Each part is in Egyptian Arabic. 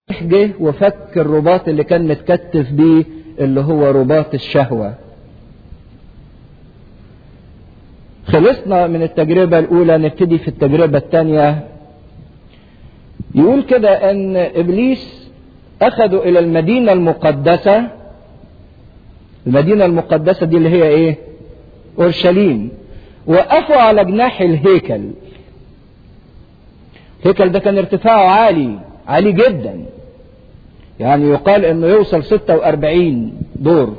جه وفك الرباط اللي كان متكتف بيه اللي هو رباط الشهوة خلصنا من التجربة الأولى نبتدي في التجربة الثانية يقول كده أن إبليس أخذوا إلى المدينة المقدسة المدينة المقدسة دي اللي هي إيه؟ أورشليم وقفوا على جناح الهيكل الهيكل ده كان ارتفاعه عالي عالي جدا يعني يقال انه يوصل 46 دور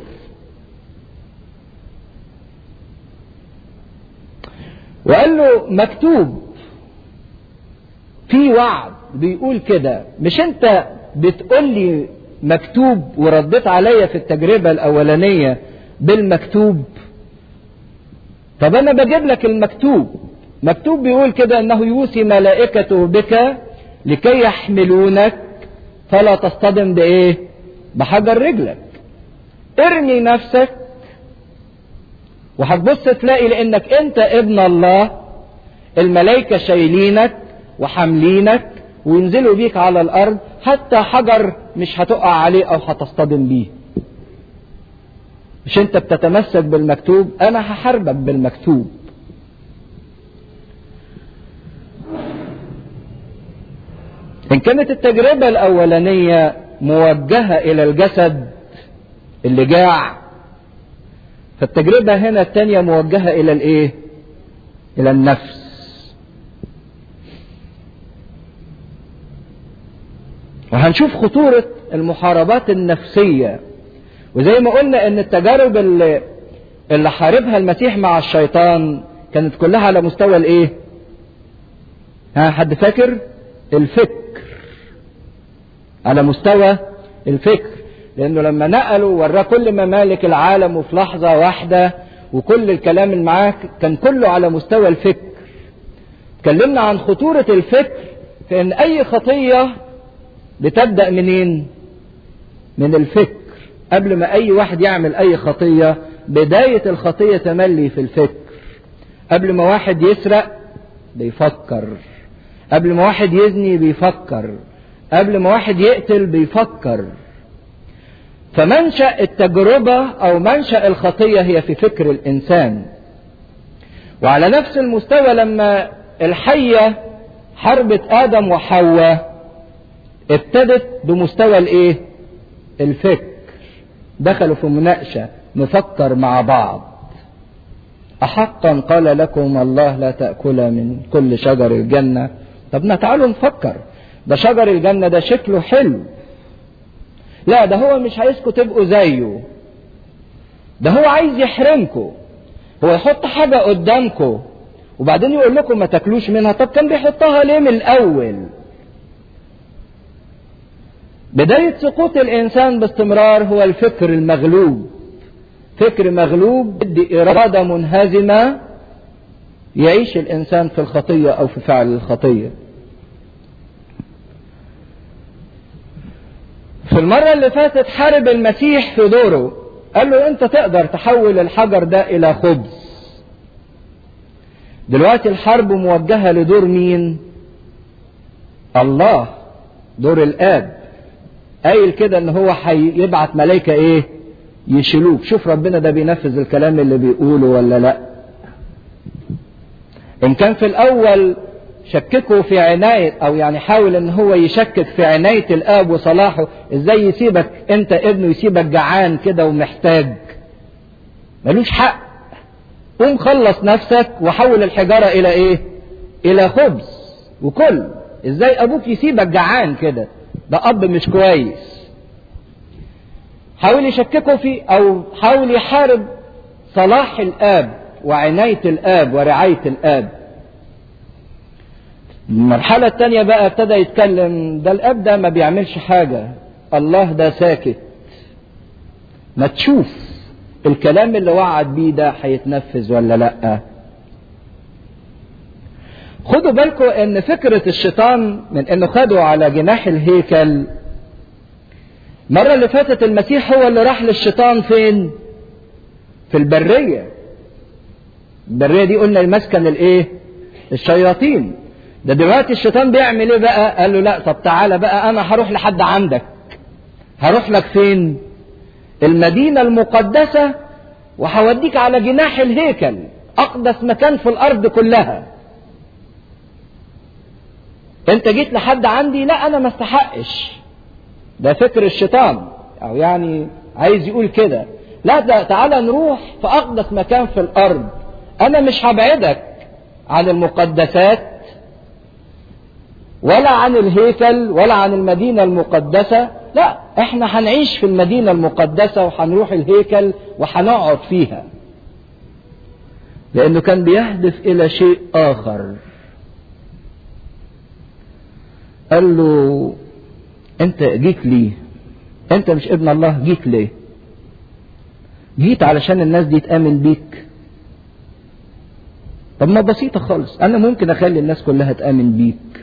وقال له مكتوب في وعد بيقول كده مش انت بتقول لي مكتوب ورديت عليا في التجربة الأولانية بالمكتوب طب أنا بجيب لك المكتوب مكتوب بيقول كده أنه يوصي ملائكته بك لكي يحملونك فلا تصطدم بإيه بحجر رجلك ارمي نفسك وهتبص تلاقي لأنك أنت ابن الله الملائكة شايلينك وحاملينك وينزلوا بيك على الأرض حتى حجر مش هتقع عليه أو هتصطدم بيه مش أنت بتتمسك بالمكتوب أنا هحاربك بالمكتوب إن كانت التجربة الأولانية موجهة إلى الجسد اللي جاع فالتجربة هنا الثانية موجهة إلى الإيه؟ إلى النفس وهنشوف خطورة المحاربات النفسية وزي ما قلنا ان التجارب اللي, اللي حاربها المسيح مع الشيطان كانت كلها على مستوى الايه ها حد فاكر الفكر على مستوى الفكر لانه لما نقلوا وراه كل ممالك العالم وفي لحظة واحدة وكل الكلام اللي معاه كان كله على مستوى الفكر اتكلمنا عن خطورة الفكر في ان اي خطية بتبدأ منين من الفكر قبل ما اي واحد يعمل اي خطية بداية الخطية تملي في الفكر قبل ما واحد يسرق بيفكر قبل ما واحد يزني بيفكر قبل ما واحد يقتل بيفكر فمنشأ التجربة او منشأ الخطية هي في فكر الانسان وعلى نفس المستوى لما الحية حربت ادم وحواء ابتدت بمستوى الايه الفكر دخلوا في مناقشة نفكر مع بعض أحقا قال لكم الله لا تأكل من كل شجر الجنة طب تعالوا نفكر ده شجر الجنة ده شكله حلو لا ده هو مش عايزكم تبقوا زيه ده هو عايز يحرمكم هو يحط حاجة قدامكم وبعدين يقول لكم ما تاكلوش منها طب كان بيحطها ليه من الأول بداية سقوط الإنسان باستمرار هو الفكر المغلوب فكر مغلوب بدي إرادة منهزمة يعيش الإنسان في الخطية أو في فعل الخطية في المرة اللي فاتت حارب المسيح في دوره قال له أنت تقدر تحول الحجر ده إلى خبز دلوقتي الحرب موجهة لدور مين الله دور الآب قايل كده ان هو هيبعت ملائكة ايه يشيلوك شوف ربنا ده بينفذ الكلام اللي بيقوله ولا لا ان كان في الاول شككوا في عناية او يعني حاول ان هو يشكك في عناية الاب وصلاحه ازاي يسيبك انت ابنه يسيبك جعان كده ومحتاج ملوش حق قوم خلص نفسك وحول الحجارة الى ايه الى خبز وكل ازاي ابوك يسيبك جعان كده ده اب مش كويس حاول يشككوا في او حاول يحارب صلاح الاب وعناية الاب ورعاية الاب المرحلة التانية بقى ابتدى يتكلم ده الاب ده ما بيعملش حاجة الله ده ساكت ما تشوف الكلام اللي وعد بيه ده هيتنفذ ولا لأ خدوا بالكم ان فكرة الشيطان من انه خده على جناح الهيكل مرة اللي فاتت المسيح هو اللي راح للشيطان فين في البرية البرية دي قلنا المسكن الايه الشياطين ده دلوقتي الشيطان بيعمل ايه بقى قال له لا طب تعالى بقى انا هروح لحد عندك هروح لك فين المدينة المقدسة وهوديك على جناح الهيكل اقدس مكان في الارض كلها انت جيت لحد عندي لا انا ما استحقش ده فكر الشيطان او يعني عايز يقول كده لا ده تعالى نروح في اقدس مكان في الارض انا مش هبعدك عن المقدسات ولا عن الهيكل ولا عن المدينة المقدسة لا احنا هنعيش في المدينة المقدسة وهنروح الهيكل وهنقعد فيها لانه كان بيهدف الى شيء اخر قال له انت جيت ليه انت مش ابن الله جيت ليه جيت علشان الناس دي تآمن بيك طب ما بسيطة خالص انا ممكن اخلي الناس كلها تآمن بيك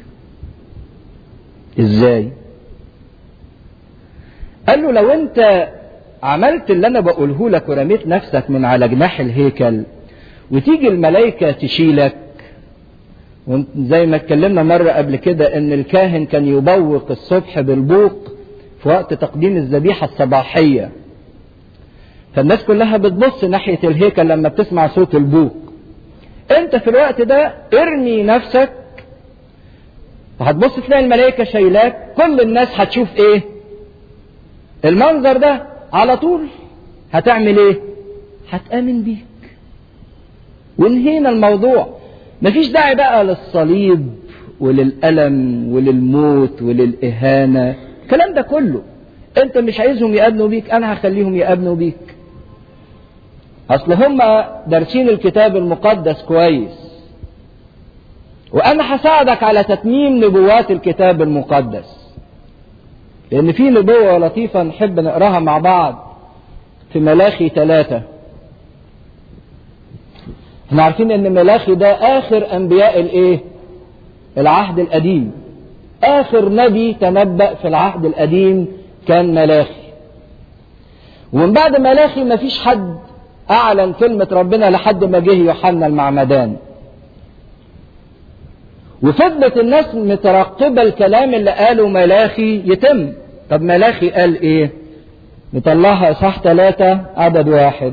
ازاي قال له لو انت عملت اللي انا بقوله لك ورميت نفسك من على جناح الهيكل وتيجي الملائكة تشيلك زي ما اتكلمنا مرة قبل كده ان الكاهن كان يبوق الصبح بالبوق في وقت تقديم الذبيحة الصباحية فالناس كلها بتبص ناحية الهيكل لما بتسمع صوت البوق انت في الوقت ده ارمي نفسك وهتبص تلاقي الملائكة شايلاك كل الناس هتشوف ايه المنظر ده على طول هتعمل ايه هتآمن بيك وانهينا الموضوع مفيش داعي بقى للصليب وللألم وللموت وللإهانة الكلام ده كله انت مش عايزهم يأمنوا بيك انا هخليهم يأمنوا بيك اصل هم دارسين الكتاب المقدس كويس وانا هساعدك على تتميم نبوات الكتاب المقدس لان في نبوة لطيفة نحب نقراها مع بعض في ملاخي ثلاثة احنا عارفين ان ملاخي ده اخر انبياء الايه العهد القديم اخر نبي تنبأ في العهد القديم كان ملاخي ومن بعد ملاخي ما فيش حد اعلن كلمة ربنا لحد ما جه يوحنا المعمدان وفضلت الناس مترقبة الكلام اللي قاله ملاخي يتم طب ملاخي قال ايه نطلعها اصحاح ثلاثة عدد واحد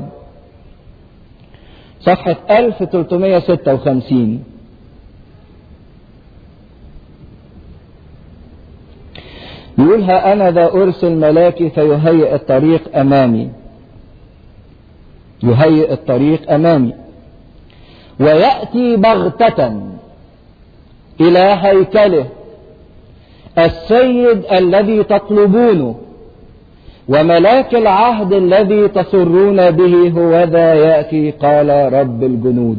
صفحة 1356 يقول ها أنا ذا أرسل ملاكي فيهيئ الطريق أمامي يهيئ الطريق أمامي ويأتي بغتة إلى هيكله السيد الذي تطلبونه وملاك العهد الذي تسرون به هو ذا يأتي قال رب الجنود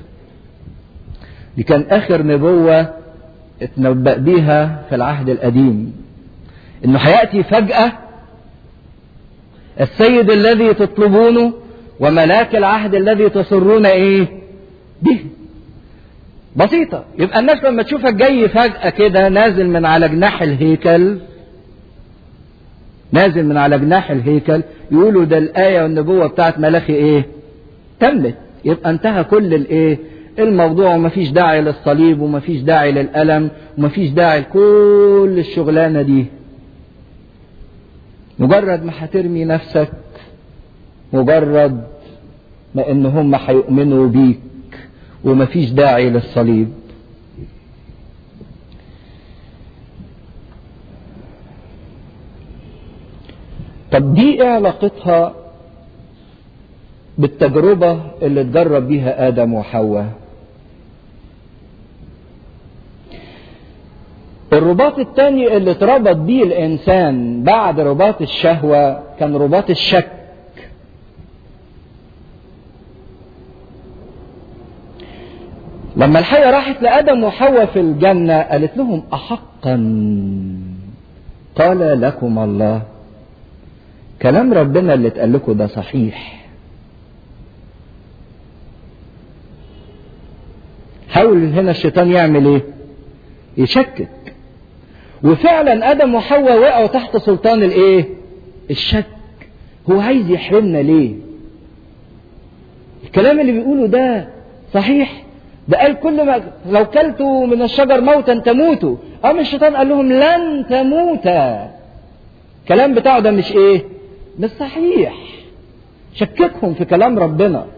دي كان آخر نبوة اتنبأ بيها في العهد القديم انه هيأتي فجأة السيد الذي تطلبونه وملاك العهد الذي تسرون ايه به بسيطة يبقى الناس لما تشوفك جاي فجأة كده نازل من على جناح الهيكل نازل من على جناح الهيكل يقولوا ده الآية والنبوة بتاعت ملاخي ايه تمت يبقى انتهى كل الايه الموضوع ومفيش داعي للصليب ومفيش داعي للألم ومفيش داعي لكل الشغلانة دي مجرد ما هترمي نفسك مجرد ما ان هم هيؤمنوا بيك ومفيش داعي للصليب طب دي ايه علاقتها بالتجربة اللي اتجرب بيها آدم وحواء الرباط الثاني اللي اتربط بيه الإنسان بعد رباط الشهوة كان رباط الشك لما الحية راحت لآدم وحواء في الجنة قالت لهم أحقا قال لكم الله كلام ربنا اللي اتقال لكم ده صحيح حاول هنا الشيطان يعمل ايه يشكك وفعلا ادم وحواء وقعوا تحت سلطان الايه الشك هو عايز يحرمنا ليه الكلام اللي بيقوله ده صحيح ده قال كل ما لو كلتوا من الشجر موتا تموتوا أم الشيطان قال لهم لن تموتا الكلام بتاعه ده مش ايه مش صحيح شككهم في كلام ربنا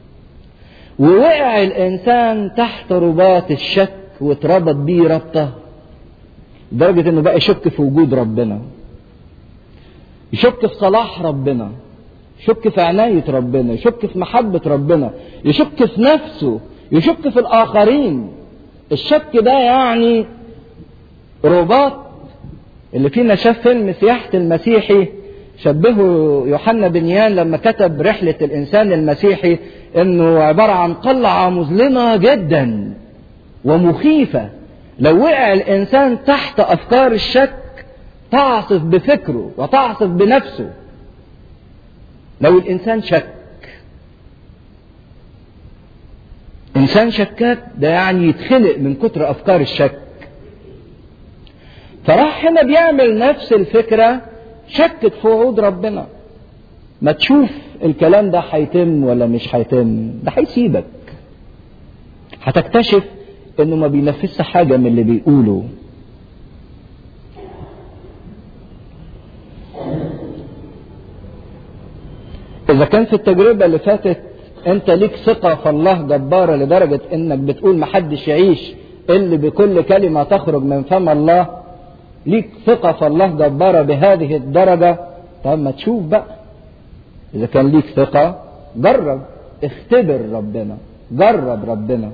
ووقع الانسان تحت رباط الشك واتربط بيه ربطه لدرجه انه بقى يشك في وجود ربنا يشك في صلاح ربنا يشك في عناية ربنا يشك في محبة ربنا يشك في نفسه يشك في الآخرين الشك ده يعني رباط اللي فينا شاف فيلم سياحة المسيحي شبهه يوحنا بنيان لما كتب رحلة الإنسان المسيحي إنه عبارة عن قلعة مظلمة جدا ومخيفة لو وقع الإنسان تحت أفكار الشك تعصف بفكره وتعصف بنفسه لو الإنسان شك إنسان شكاك ده يعني يتخنق من كتر أفكار الشك فراح هنا بيعمل نفس الفكرة شكك في وعود ربنا ما تشوف الكلام ده هيتم ولا مش هيتم ده هيسيبك هتكتشف انه ما بينفذش حاجة من اللي بيقوله اذا كان في التجربة اللي فاتت انت ليك ثقة في الله جبارة لدرجة انك بتقول محدش يعيش اللي بكل كلمة تخرج من فم الله ليك ثقة في الله جبارة بهذه الدرجة طب ما تشوف بقى إذا كان ليك ثقة جرب اختبر ربنا جرب ربنا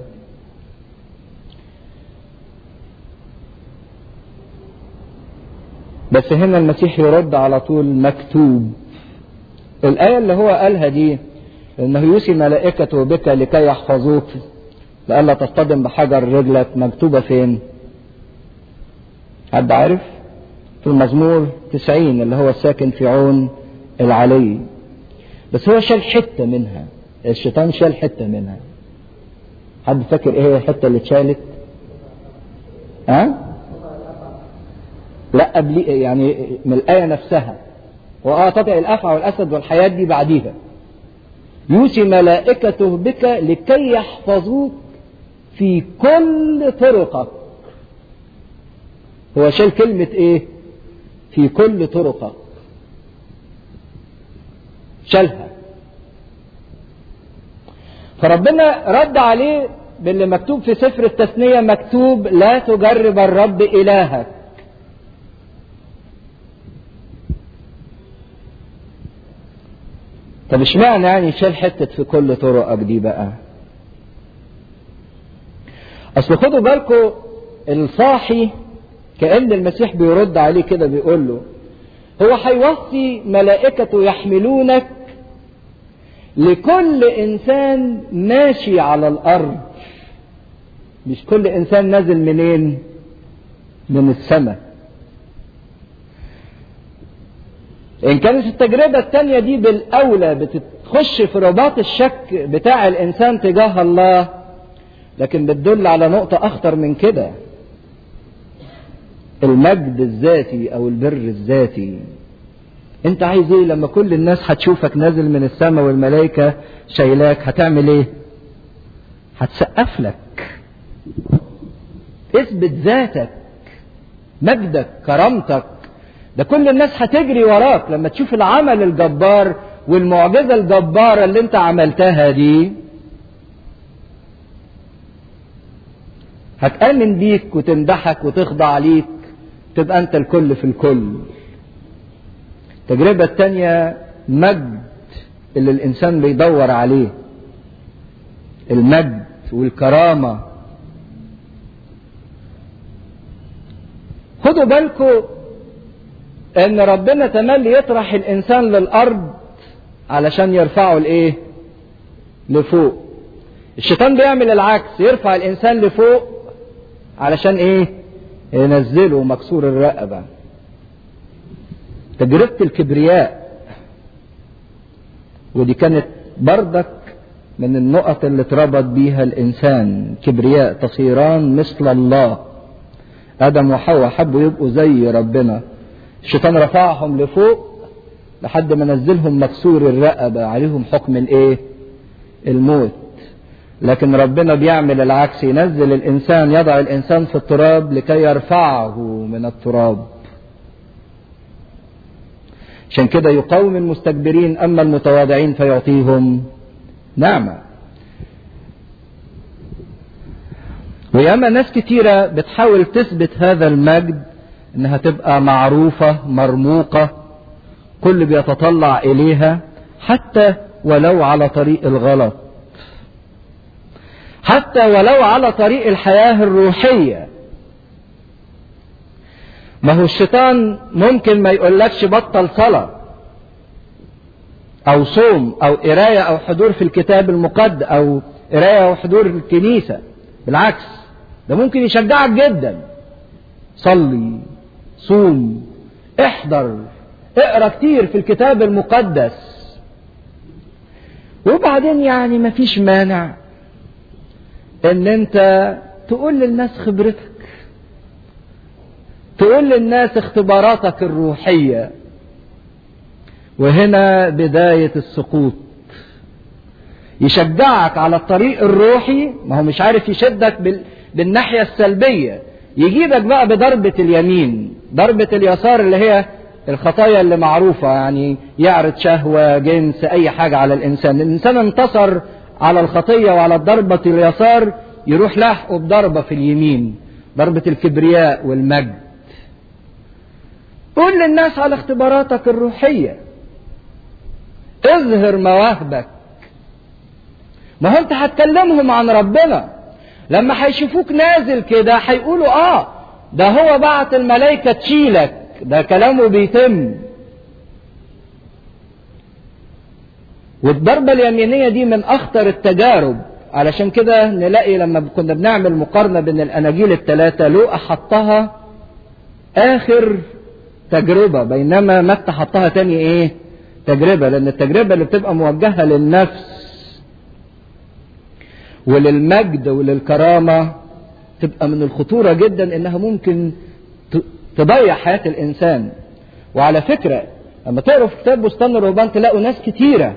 بس هنا المسيح يرد على طول مكتوب الآية اللي هو قالها دي إنه يوصي ملائكته بك لكي يحفظوك لئلا تصطدم بحجر رجلك مكتوبة فين؟ حد عارف؟ في المزمور 90 اللي هو الساكن في عون العلي بس هو شال حتة منها الشيطان شال حتة منها حد فاكر ايه هي الحتة اللي اتشالت؟ ها؟ أه؟ لا قبل يعني من الآية نفسها وآه تطع الأفعى والأسد والحياة دي بعديها يوصي ملائكته بك لكي يحفظوك في كل طرقك هو شال كلمة ايه في كل طرقك شالها فربنا رد عليه باللي مكتوب في سفر التثنية مكتوب لا تجرب الرب إلهك طب اشمعنى يعني شال حتة في كل طرقك دي بقى اصل خدوا بالكم الصاحي كأن المسيح بيرد عليه كده بيقول له هو هيوصي ملائكته يحملونك لكل انسان ماشي على الارض مش كل انسان نازل منين من السماء ان كانت التجربة التانية دي بالاولى بتخش في رباط الشك بتاع الانسان تجاه الله لكن بتدل على نقطة اخطر من كده المجد الذاتي او البر الذاتي انت عايز ايه لما كل الناس هتشوفك نازل من السماء والملائكة شايلاك هتعمل ايه هتسقف لك اثبت ذاتك مجدك كرامتك ده كل الناس هتجري وراك لما تشوف العمل الجبار والمعجزة الجبارة اللي انت عملتها دي هتآمن بيك وتمدحك وتخضع ليك تبقى انت الكل في الكل التجربة التانية مجد اللي الانسان بيدور عليه المجد والكرامة خدوا بالكم ان ربنا تملي يطرح الانسان للارض علشان يرفعه لايه لفوق الشيطان بيعمل العكس يرفع الانسان لفوق علشان ايه ينزله مكسور الرقبة تجربة الكبرياء ودي كانت بردك من النقط اللي اتربط بيها الانسان كبرياء تصيران مثل الله ادم وحواء حبوا يبقوا زي ربنا الشيطان رفعهم لفوق لحد ما نزلهم مكسور الرقبة عليهم حكم الايه الموت لكن ربنا بيعمل العكس ينزل الإنسان يضع الإنسان في التراب لكي يرفعه من التراب عشان كده يقاوم المستكبرين أما المتواضعين فيعطيهم نعمة وياما ناس كتيرة بتحاول تثبت هذا المجد انها تبقى معروفة مرموقة كل بيتطلع اليها حتى ولو على طريق الغلط حتى ولو على طريق الحياة الروحية ما هو الشيطان ممكن ما يقولكش بطل صلاة أو صوم أو قراية أو حضور في الكتاب المقدس أو قراية أو حضور الكنيسة بالعكس ده ممكن يشجعك جدا صلي صوم احضر اقرا كتير في الكتاب المقدس وبعدين يعني مفيش مانع ان انت تقول للناس خبرتك تقول للناس اختباراتك الروحية وهنا بداية السقوط يشجعك على الطريق الروحي ما هو مش عارف يشدك بال... بالناحية السلبية يجيبك بقى بضربة اليمين ضربة اليسار اللي هي الخطايا اللي معروفة يعني يعرض شهوة جنس أي حاجة على الإنسان الإنسان انتصر على الخطية وعلى ضربة اليسار يروح لاحقه بضربة في اليمين ضربة الكبرياء والمجد قول للناس على اختباراتك الروحية اظهر مواهبك ما هو انت هتكلمهم عن ربنا لما هيشوفوك نازل كده هيقولوا اه ده هو بعت الملائكة تشيلك ده كلامه بيتم والضربة اليمينية دي من أخطر التجارب علشان كده نلاقي لما كنا بنعمل مقارنة بين الأناجيل الثلاثة لوقا حطها آخر تجربة بينما متى حطها تاني إيه؟ تجربة لأن التجربة اللي بتبقى موجهة للنفس وللمجد وللكرامة تبقى من الخطورة جدا إنها ممكن تضيع حياة الإنسان وعلى فكرة لما تقروا في كتاب بستان الرهبان تلاقوا ناس كتيرة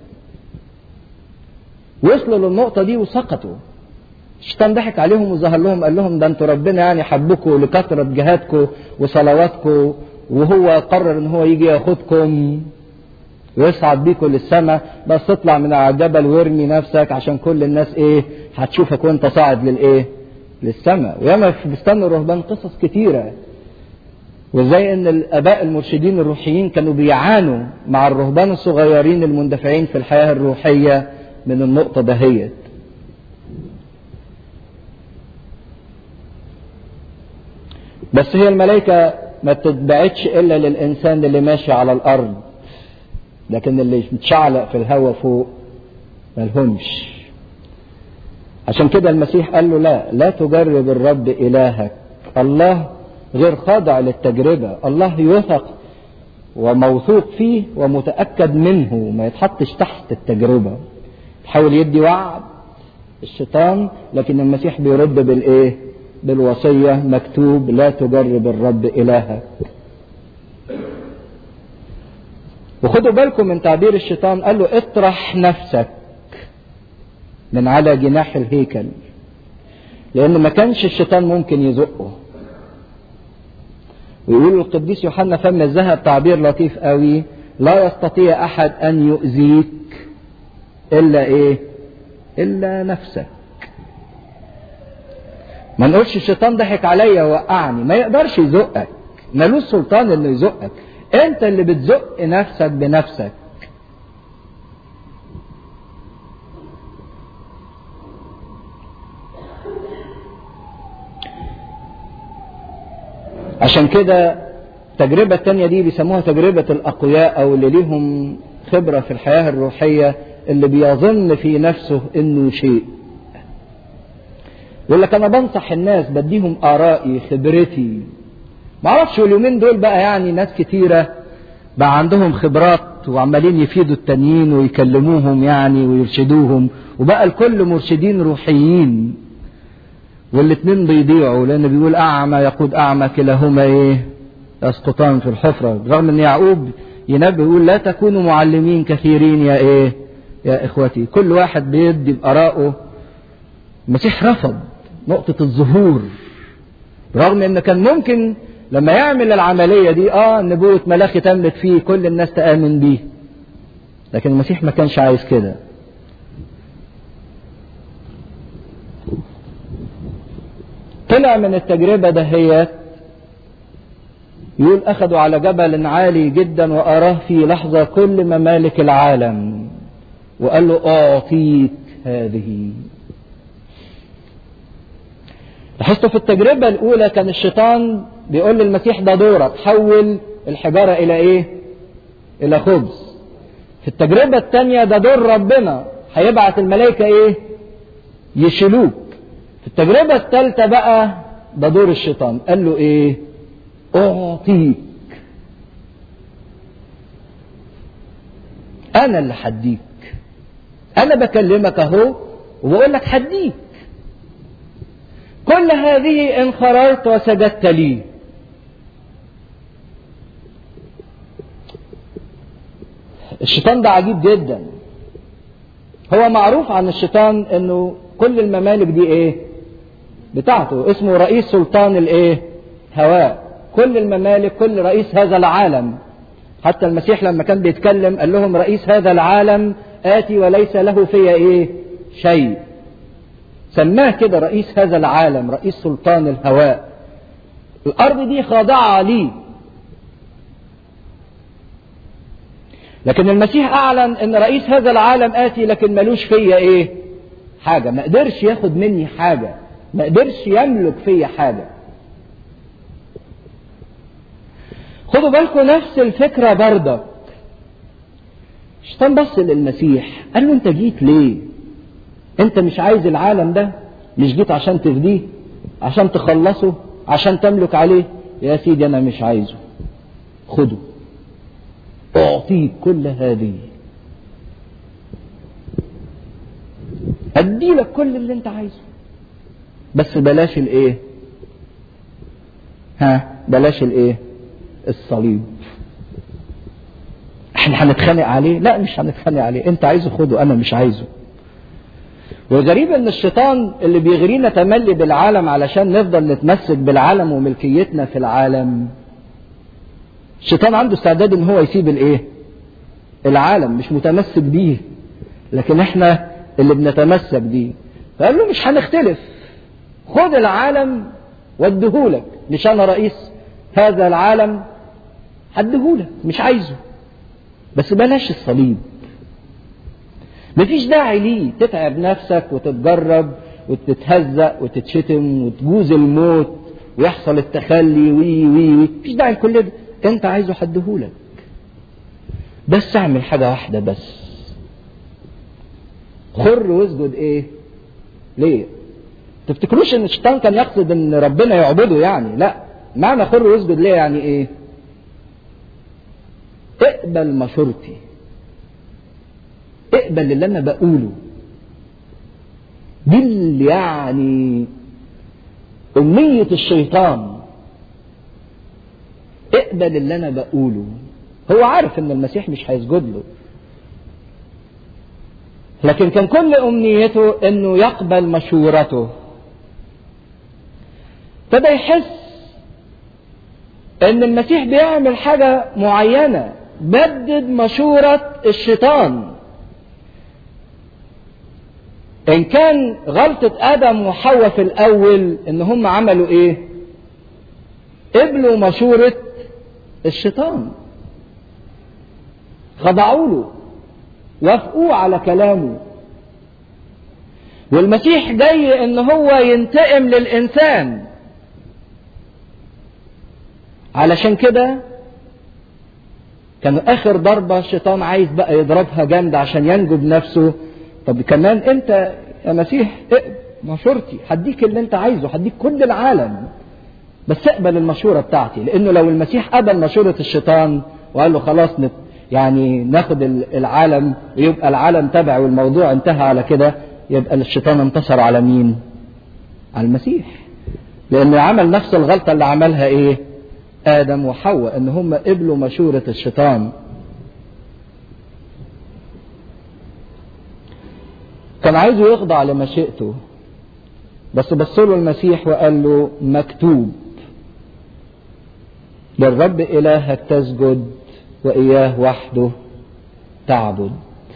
وصلوا للنقطة دي وسقطوا الشيطان ضحك عليهم وظهر لهم قال لهم ده انتوا ربنا يعني حبكم لكثرة جهادكم وصلواتكم وهو قرر ان هو يجي ياخدكم ويصعد بيكم للسماء بس تطلع من على الجبل وارمي نفسك عشان كل الناس ايه هتشوفك وانت صاعد للايه للسماء وياما في بستان الرهبان قصص كتيرة وازاي ان الاباء المرشدين الروحيين كانوا بيعانوا مع الرهبان الصغيرين المندفعين في الحياة الروحية من النقطة دهيت بس هي الملائكة ما تتبعتش إلا للإنسان اللي ماشي على الأرض لكن اللي متشعلق في الهواء فوق ملهمش عشان كده المسيح قال له لا لا تجرب الرب إلهك الله غير خاضع للتجربة الله يوثق وموثوق فيه ومتأكد منه ما يتحطش تحت التجربة يحاول يدي وعد الشيطان لكن المسيح بيرد بالايه بالوصية مكتوب لا تجرب الرب إلهك وخدوا بالكم من تعبير الشيطان قال له اطرح نفسك من على جناح الهيكل لأن ما كانش الشيطان ممكن يزقه ويقول القديس يوحنا فم الذهب تعبير لطيف قوي لا يستطيع أحد أن يؤذيك إلا إيه إلا نفسك ما نقولش الشيطان ضحك عليا ووقعني ما يقدرش يزقك ملوش سلطان انه يزقك انت اللي بتزق نفسك بنفسك عشان كده التجربة التانية دي بيسموها تجربة الأقوياء أو اللي ليهم خبرة في الحياة الروحية اللي بيظن في نفسه إنه شيء يقول لك أنا بنصح الناس بديهم آرائي خبرتي معرفش اليومين دول بقى يعني ناس كتيرة بقى عندهم خبرات وعمالين يفيدوا التانيين ويكلموهم يعني ويرشدوهم وبقى الكل مرشدين روحيين والاتنين بيضيعوا لأن بيقول أعمى يقود أعمى كلاهما إيه يسقطان في الحفرة رغم أن يعقوب ينبه يقول لا تكونوا معلمين كثيرين يا إيه يا إخوتي كل واحد بيدي بآرائه المسيح رفض نقطة الظهور رغم ان كان ممكن لما يعمل العملية دي اه نبوة ملاخي تمت فيه كل الناس تآمن بيه لكن المسيح ما كانش عايز كده طلع من التجربة دهيت يقول أخذوا على جبل عالي جدا وأراه في لحظة كل ممالك العالم وقال له أعطيك هذه لاحظتوا في التجربة الأولى كان الشيطان بيقول للمسيح ده دورك حول الحجارة إلى إيه؟ إلى خبز. في التجربة الثانية ده دور ربنا هيبعت الملائكة إيه؟ يشيلوك. في التجربة الثالثة بقى ده دور الشيطان قال له إيه؟ أعطيك. أنا اللي هديك. أنا بكلمك أهو وبقول لك هديك. كل هذه إن خررت وسجدت لي الشيطان ده عجيب جدا هو معروف عن الشيطان انه كل الممالك دي ايه بتاعته اسمه رئيس سلطان الايه هواء كل الممالك كل رئيس هذا العالم حتى المسيح لما كان بيتكلم قال لهم رئيس هذا العالم آتي وليس له في ايه شيء سماه كده رئيس هذا العالم رئيس سلطان الهواء الارض دي خاضعه ليه لكن المسيح اعلن ان رئيس هذا العالم اتي لكن ملوش فيا ايه حاجه ما قدرش ياخد مني حاجه ما قدرش يملك فيا حاجه خدوا بالكم نفس الفكره بردك الشيطان بص للمسيح قال له انت جيت ليه انت مش عايز العالم ده مش جيت عشان تفديه عشان تخلصه عشان تملك عليه يا سيدي انا مش عايزه خده اعطيك كل هذه ادي لك كل اللي انت عايزه بس بلاش الايه ها بلاش الايه الصليب احنا هنتخانق عليه لا مش هنتخانق عليه انت عايزه خده انا مش عايزه والغريب ان الشيطان اللي بيغرينا تملي بالعالم علشان نفضل نتمسك بالعالم وملكيتنا في العالم الشيطان عنده استعداد ان هو يسيب الايه العالم مش متمسك بيه لكن احنا اللي بنتمسك بيه فقال له مش هنختلف خد العالم واديهولك مش انا رئيس هذا العالم هديهولك مش عايزه بس بلاش الصليب مفيش داعي ليه تتعب نفسك وتتجرب وتتهزق وتتشتم وتجوز الموت ويحصل التخلي وي وي وي مفيش داعي لكل ده انت عايزه حدهولك بس اعمل حاجة واحدة بس خر واسجد ايه ليه تفتكروش ان الشيطان كان يقصد ان ربنا يعبده يعني لا معنى خر واسجد ليه يعني ايه اقبل مشورتي اقبل اللي انا بقوله دي اللي يعني أمية الشيطان اقبل اللي أنا بقوله هو عارف إن المسيح مش هيسجد له لكن كان كل أمنيته إنه يقبل مشورته ابتدى يحس إن المسيح بيعمل حاجة معينة بدد مشورة الشيطان إن كان غلطة آدم وحواء في الأول إن هم عملوا إيه؟ قبلوا مشورة الشيطان خضعوا له وافقوا على كلامه والمسيح جاي إن هو ينتقم للإنسان علشان كده كان آخر ضربة الشيطان عايز بقى يضربها جامد عشان ينجو بنفسه طب كمان انت يا مسيح مشورتي هديك اللي انت عايزه هديك كل العالم بس اقبل المشوره بتاعتي لانه لو المسيح قبل مشوره الشيطان وقال له خلاص نت يعني ناخد العالم ويبقى العالم تبع والموضوع انتهى على كده يبقى الشيطان انتصر على مين؟ على المسيح لانه عمل نفس الغلطه اللي عملها ايه؟ ادم وحواء ان هم قبلوا مشوره الشيطان كان عايزه يخضع لمشيئته بس بص له المسيح وقال له مكتوب للرب إلهك تسجد وإياه وحده تعبد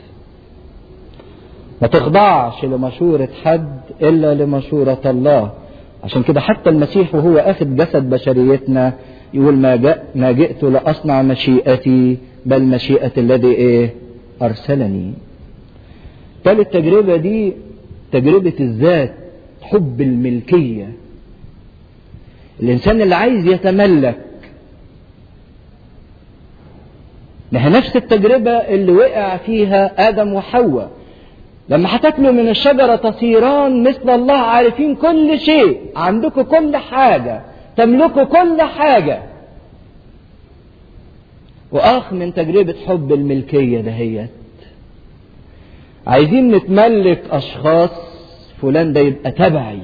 ما تخضعش لمشورة حد إلا لمشورة الله عشان كده حتى المسيح وهو أخذ جسد بشريتنا يقول ما, جاء ما جئت لأصنع مشيئتي بل مشيئة الذي إيه أرسلني ثالث تجربة دي تجربة الذات حب الملكية الإنسان اللي عايز يتملك ما هي نفس التجربة اللي وقع فيها آدم وحواء لما هتاكلوا من الشجرة تصيران مثل الله عارفين كل شيء عندكم كل حاجة تملكوا كل حاجة وآخ من تجربة حب الملكية دهيت عايزين نتملك أشخاص فلان ده يبقى تبعي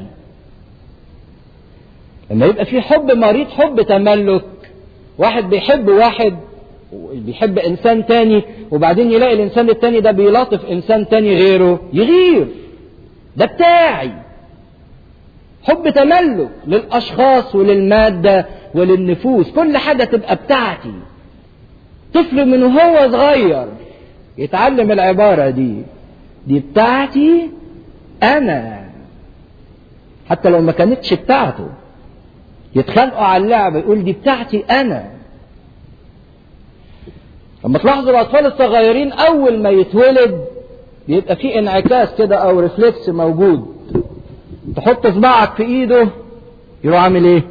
لما يبقى في حب مريض حب تملك واحد بيحب واحد بيحب انسان تاني وبعدين يلاقي الانسان التاني ده بيلاطف انسان تاني غيره يغير ده بتاعي حب تملك للاشخاص وللماده وللنفوس كل حاجه تبقى بتاعتي طفل من وهو صغير يتعلم العباره دي دي بتاعتي انا حتى لو ما كانتش بتاعته يتخانقوا على اللعبه يقول دي بتاعتي انا لما تلاحظوا الاطفال الصغيرين اول ما يتولد بيبقى في انعكاس كده او ريفلكس موجود تحط صباعك في ايده يروح عامل ايه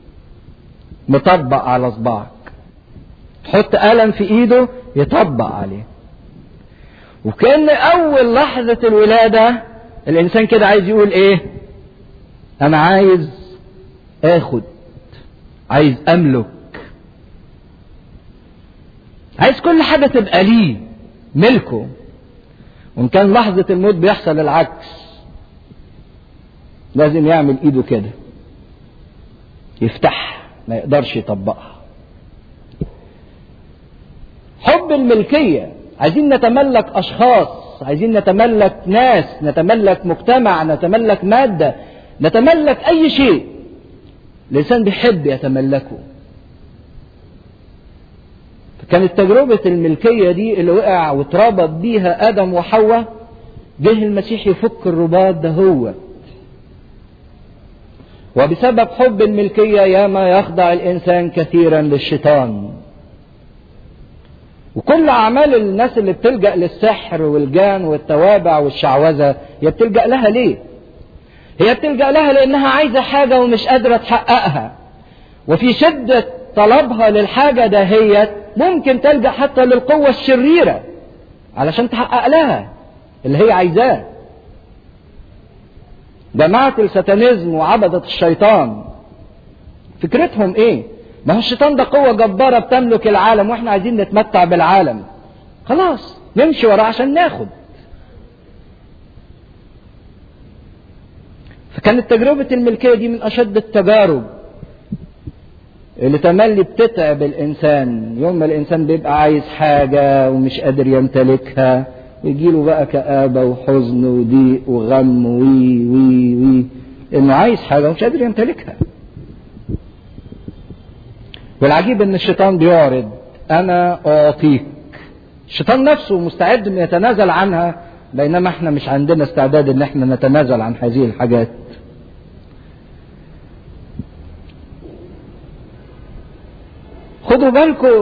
مطبق على صباعك تحط قلم في ايده يطبق عليه وكان اول لحظة الولادة الانسان كده عايز يقول ايه انا عايز اخد عايز املك عايز كل حاجة تبقى ليه ملكه وإن كان لحظة الموت بيحصل العكس لازم يعمل إيده كده يفتح ما يقدرش يطبقها حب الملكية عايزين نتملك أشخاص عايزين نتملك ناس نتملك مجتمع نتملك مادة نتملك أي شيء الإنسان بيحب يتملكه كانت تجربة الملكية دي اللي وقع واتربط بيها آدم وحواء جه المسيح يفك الرباط ده هو وبسبب حب الملكية ياما يخضع الإنسان كثيرا للشيطان وكل أعمال الناس اللي بتلجأ للسحر والجان والتوابع والشعوذة هي بتلجأ لها ليه؟ هي بتلجأ لها لأنها عايزة حاجة ومش قادرة تحققها وفي شدة طلبها للحاجة دهيت ممكن تلجأ حتى للقوة الشريرة علشان تحقق لها اللي هي عايزاه جماعة الساتانيزم وعبدة الشيطان فكرتهم ايه ما هو الشيطان ده قوة جبارة بتملك العالم واحنا عايزين نتمتع بالعالم خلاص نمشي وراه عشان ناخد فكانت تجربة الملكية دي من أشد التجارب اللي تملي بتتعب الإنسان يوم ما الإنسان بيبقى عايز حاجة ومش قادر يمتلكها يجيله بقى كآبة وحزن وضيق وغم وي وي وي إنه عايز حاجة ومش قادر يمتلكها والعجيب إن الشيطان بيعرض أنا أعطيك الشيطان نفسه مستعد إنه يتنازل عنها بينما احنا مش عندنا استعداد إن احنا نتنازل عن هذه الحاجات خدوا بالكم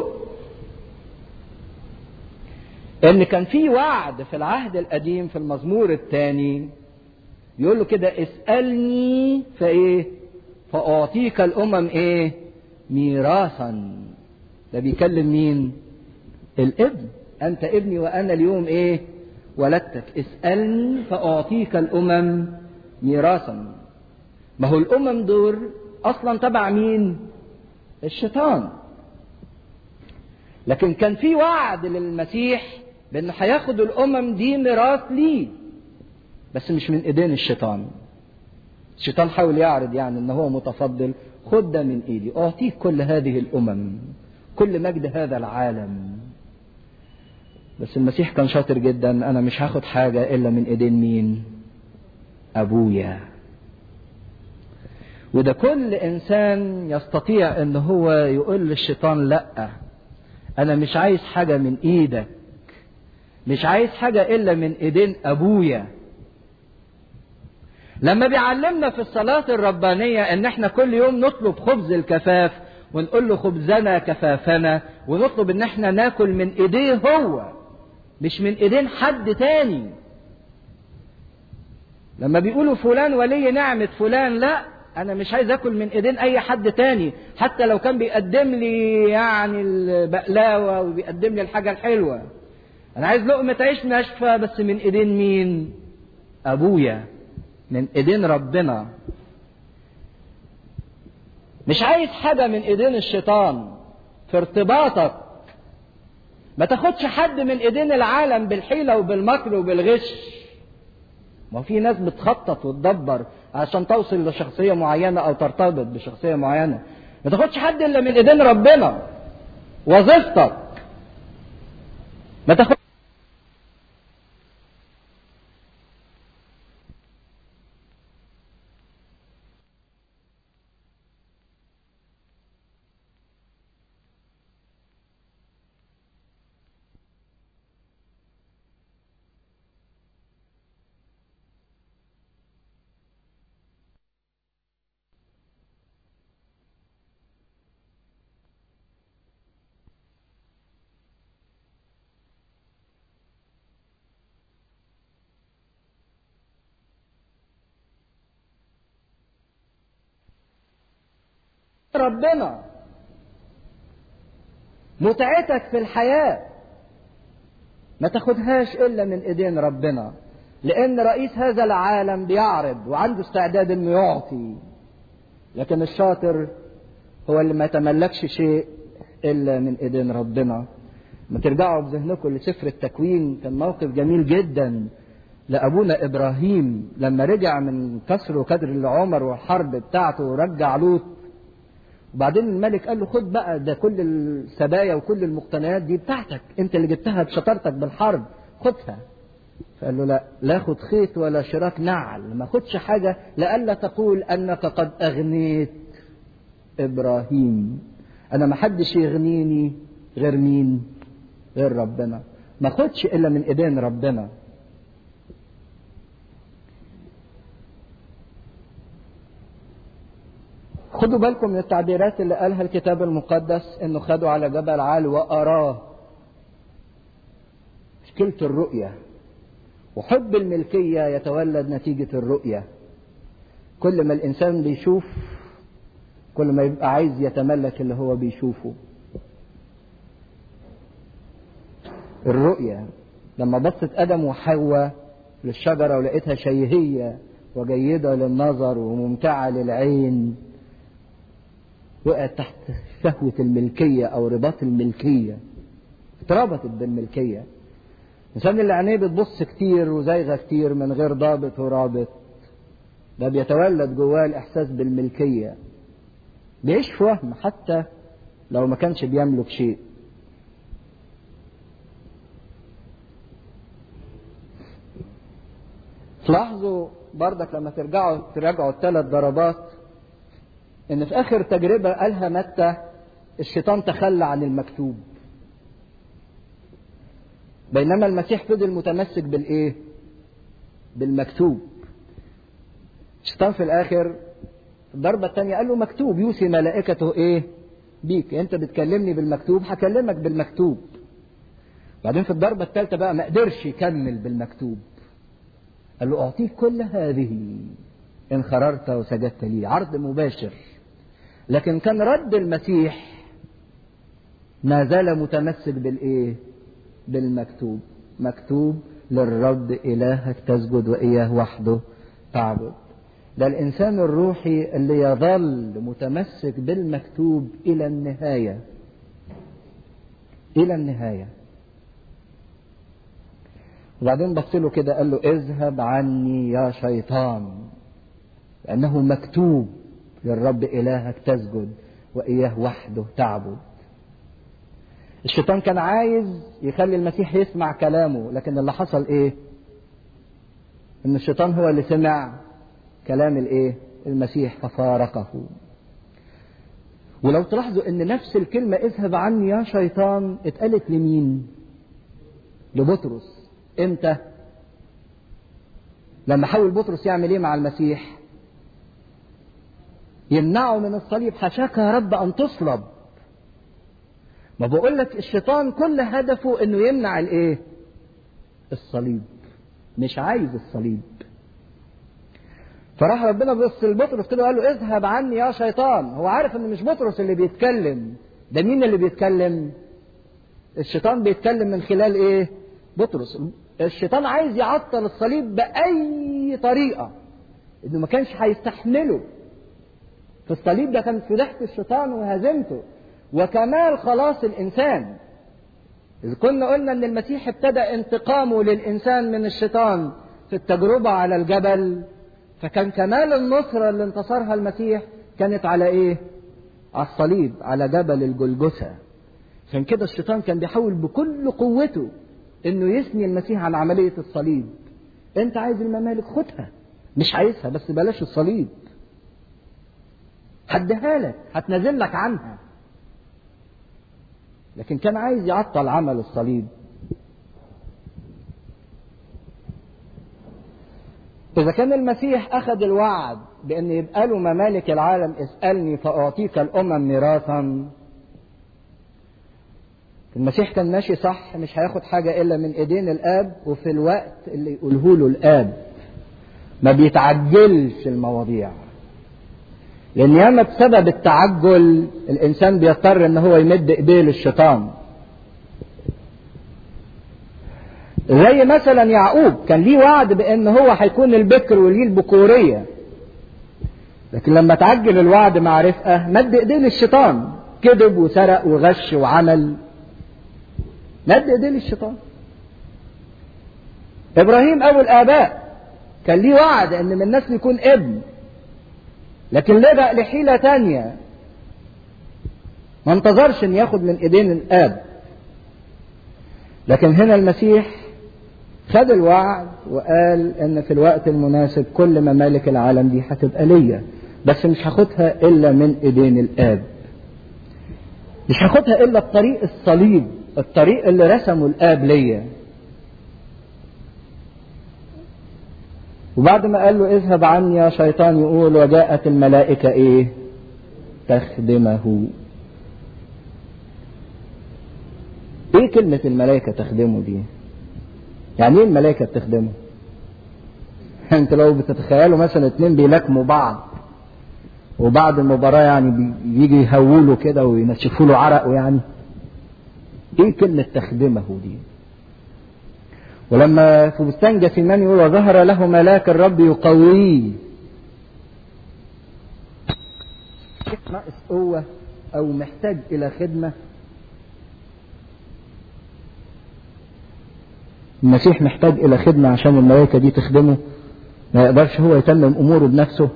ان كان في وعد في العهد القديم في المزمور الثاني يقول له كده اسالني فايه فاعطيك الامم ايه ميراثا ده بيكلم مين الابن انت ابني وانا اليوم ايه ولدتك اسالني فاعطيك الامم ميراثا ما هو الامم دول اصلا تبع مين الشيطان لكن كان في وعد للمسيح بانه هياخد الامم دي ميراث ليه بس مش من ايدين الشيطان الشيطان حاول يعرض يعني ان هو متفضل خد ده من ايدي اعطيك كل هذه الامم كل مجد هذا العالم بس المسيح كان شاطر جدا انا مش هاخد حاجه الا من ايدين مين ابويا وده كل انسان يستطيع ان هو يقول للشيطان لا انا مش عايز حاجة من ايدك مش عايز حاجة الا من ايدين ابويا لما بيعلمنا في الصلاة الربانية ان احنا كل يوم نطلب خبز الكفاف ونقول له خبزنا كفافنا ونطلب ان احنا ناكل من ايديه هو مش من ايدين حد تاني لما بيقولوا فلان ولي نعمة فلان لا انا مش عايز اكل من ايدين اي حد تاني حتى لو كان بيقدم لي يعني البقلاوة وبيقدم لي الحاجة الحلوة انا عايز لقمة عيش ناشفة بس من ايدين مين ابويا من ايدين ربنا مش عايز حاجة من ايدين الشيطان في ارتباطك ما تاخدش حد من ايدين العالم بالحيلة وبالمكر وبالغش ما في ناس بتخطط وتدبر عشان توصل لشخصية معينة او ترتبط بشخصية معينة ما تاخدش حد الا من ايدين ربنا وظيفتك ما تاخد ربنا متعتك في الحياة ما تاخدهاش إلا من إيدين ربنا لأن رئيس هذا العالم بيعرض وعنده استعداد إنه يعطي لكن الشاطر هو اللي ما يتملكش شيء إلا من إيدين ربنا ما ترجعوا بذهنكم لسفر التكوين كان موقف جميل جدا لأبونا إبراهيم لما رجع من كسر وكدر العمر والحرب بتاعته ورجع لوط وبعدين الملك قال له خد بقى ده كل السبايا وكل المقتنيات دي بتاعتك انت اللي جبتها بشطارتك بالحرب خدها فقال له لا لا خد خيط ولا شراك نعل ما خدش حاجة لألا تقول أنك قد أغنيت إبراهيم أنا ما حدش يغنيني غير مين غير ربنا ما خدش إلا من إيدين ربنا خدوا بالكم من التعبيرات اللي قالها الكتاب المقدس انه خدوا على جبل عال واراه مشكلة الرؤية وحب الملكية يتولد نتيجة الرؤية كل ما الإنسان بيشوف كل ما يبقى عايز يتملك اللي هو بيشوفه الرؤية لما بصت آدم وحواء للشجرة ولقيتها شيهية وجيدة للنظر وممتعة للعين وقعت تحت شهوة الملكية أو رباط الملكية اتربطت بالملكية الإنسان اللي عينيه بتبص كتير وزايغة كتير من غير ضابط ورابط ده بيتولد جواه الإحساس بالملكية بيعيش في وهم حتى لو ما كانش بيملك شيء تلاحظوا بردك لما ترجعوا تراجعوا الثلاث ضربات ان في اخر تجربه قالها متى الشيطان تخلى عن المكتوب بينما المسيح فضل متمسك بالايه بالمكتوب الشيطان في الاخر الضربه الثانيه قال له مكتوب يوصي ملائكته ايه بيك انت بتكلمني بالمكتوب هكلمك بالمكتوب بعدين في الضربه الثالثه بقى ما قدرش يكمل بالمكتوب قال له اعطيك كل هذه ان خررت وسجدت لي عرض مباشر لكن كان رد المسيح ما زال متمسك بالايه بالمكتوب مكتوب للرب الهك تسجد واياه وحده تعبد ده الانسان الروحي اللي يظل متمسك بالمكتوب الى النهايه الى النهايه وبعدين بص له كده قال له اذهب عني يا شيطان لانه مكتوب للرب إلهك تسجد وإياه وحده تعبد الشيطان كان عايز يخلي المسيح يسمع كلامه لكن اللي حصل ايه ان الشيطان هو اللي سمع كلام الايه المسيح ففارقه ولو تلاحظوا ان نفس الكلمة اذهب عني يا شيطان اتقالت لمين لبطرس امتى لما حاول بطرس يعمل ايه مع المسيح يمنعه من الصليب حشاك يا رب ان تصلب ما بقول لك الشيطان كل هدفه انه يمنع الايه الصليب مش عايز الصليب فراح ربنا بص لبطرس كده وقال له اذهب عني يا شيطان هو عارف ان مش بطرس اللي بيتكلم ده مين اللي بيتكلم الشيطان بيتكلم من خلال ايه بطرس الشيطان عايز يعطل الصليب باي طريقه انه ما كانش هيستحمله في الصليب ده كانت فضيحه الشيطان وهزيمته وكمال خلاص الانسان إذ كنا قلنا ان المسيح ابتدى انتقامه للانسان من الشيطان في التجربه على الجبل فكان كمال النصرة اللي انتصرها المسيح كانت على ايه على الصليب على جبل الجلجثة عشان كده الشيطان كان بيحاول بكل قوته انه يثني المسيح عن عملية الصليب انت عايز الممالك خدها مش عايزها بس بلاش الصليب هديها لك هتنزل لك عنها لكن كان عايز يعطل عمل الصليب إذا كان المسيح أخذ الوعد بأن يبقى له ممالك العالم اسألني فأعطيك الأمم ميراثا المسيح كان ماشي صح مش هياخد حاجة إلا من إيدين الآب وفي الوقت اللي يقوله له الآب ما بيتعجلش المواضيع لأن ياما بسبب التعجل الإنسان بيضطر إن هو يمد إيديه للشيطان زي مثلا يعقوب كان ليه وعد بان هو هيكون البكر وليه البكوريه لكن لما تعجل الوعد مع رفقه مد ايديه للشيطان كذب وسرق وغش وعمل مد ايديه للشيطان ابراهيم ابو الاباء كان ليه وعد ان من الناس يكون ابن لكن لجأ لحيلة تانية ما انتظرش ان ياخد من ايدين الاب لكن هنا المسيح خد الوعد وقال ان في الوقت المناسب كل ممالك العالم دي هتبقى ليا بس مش هاخدها الا من ايدين الاب مش هاخدها الا بطريق الصليب الطريق اللي رسمه الاب ليا وبعد ما قال له اذهب عني يا شيطان يقول وجاءت الملائكة ايه تخدمه ايه كلمة الملائكة تخدمه دي يعني ايه الملائكة بتخدمه انت لو بتتخيلوا مثلا اتنين بيلاكموا بعض وبعد المباراة يعني بيجي يهولوا كده وينشفوا له عرقه يعني ايه كلمة تخدمه دي ولما في بستان جثيمان يقول وظهر له ملاك الرب يقويه ناقص قوة أو محتاج إلى خدمة المسيح محتاج إلى خدمة عشان الملائكة دي تخدمه ما يقدرش هو يتمم أموره بنفسه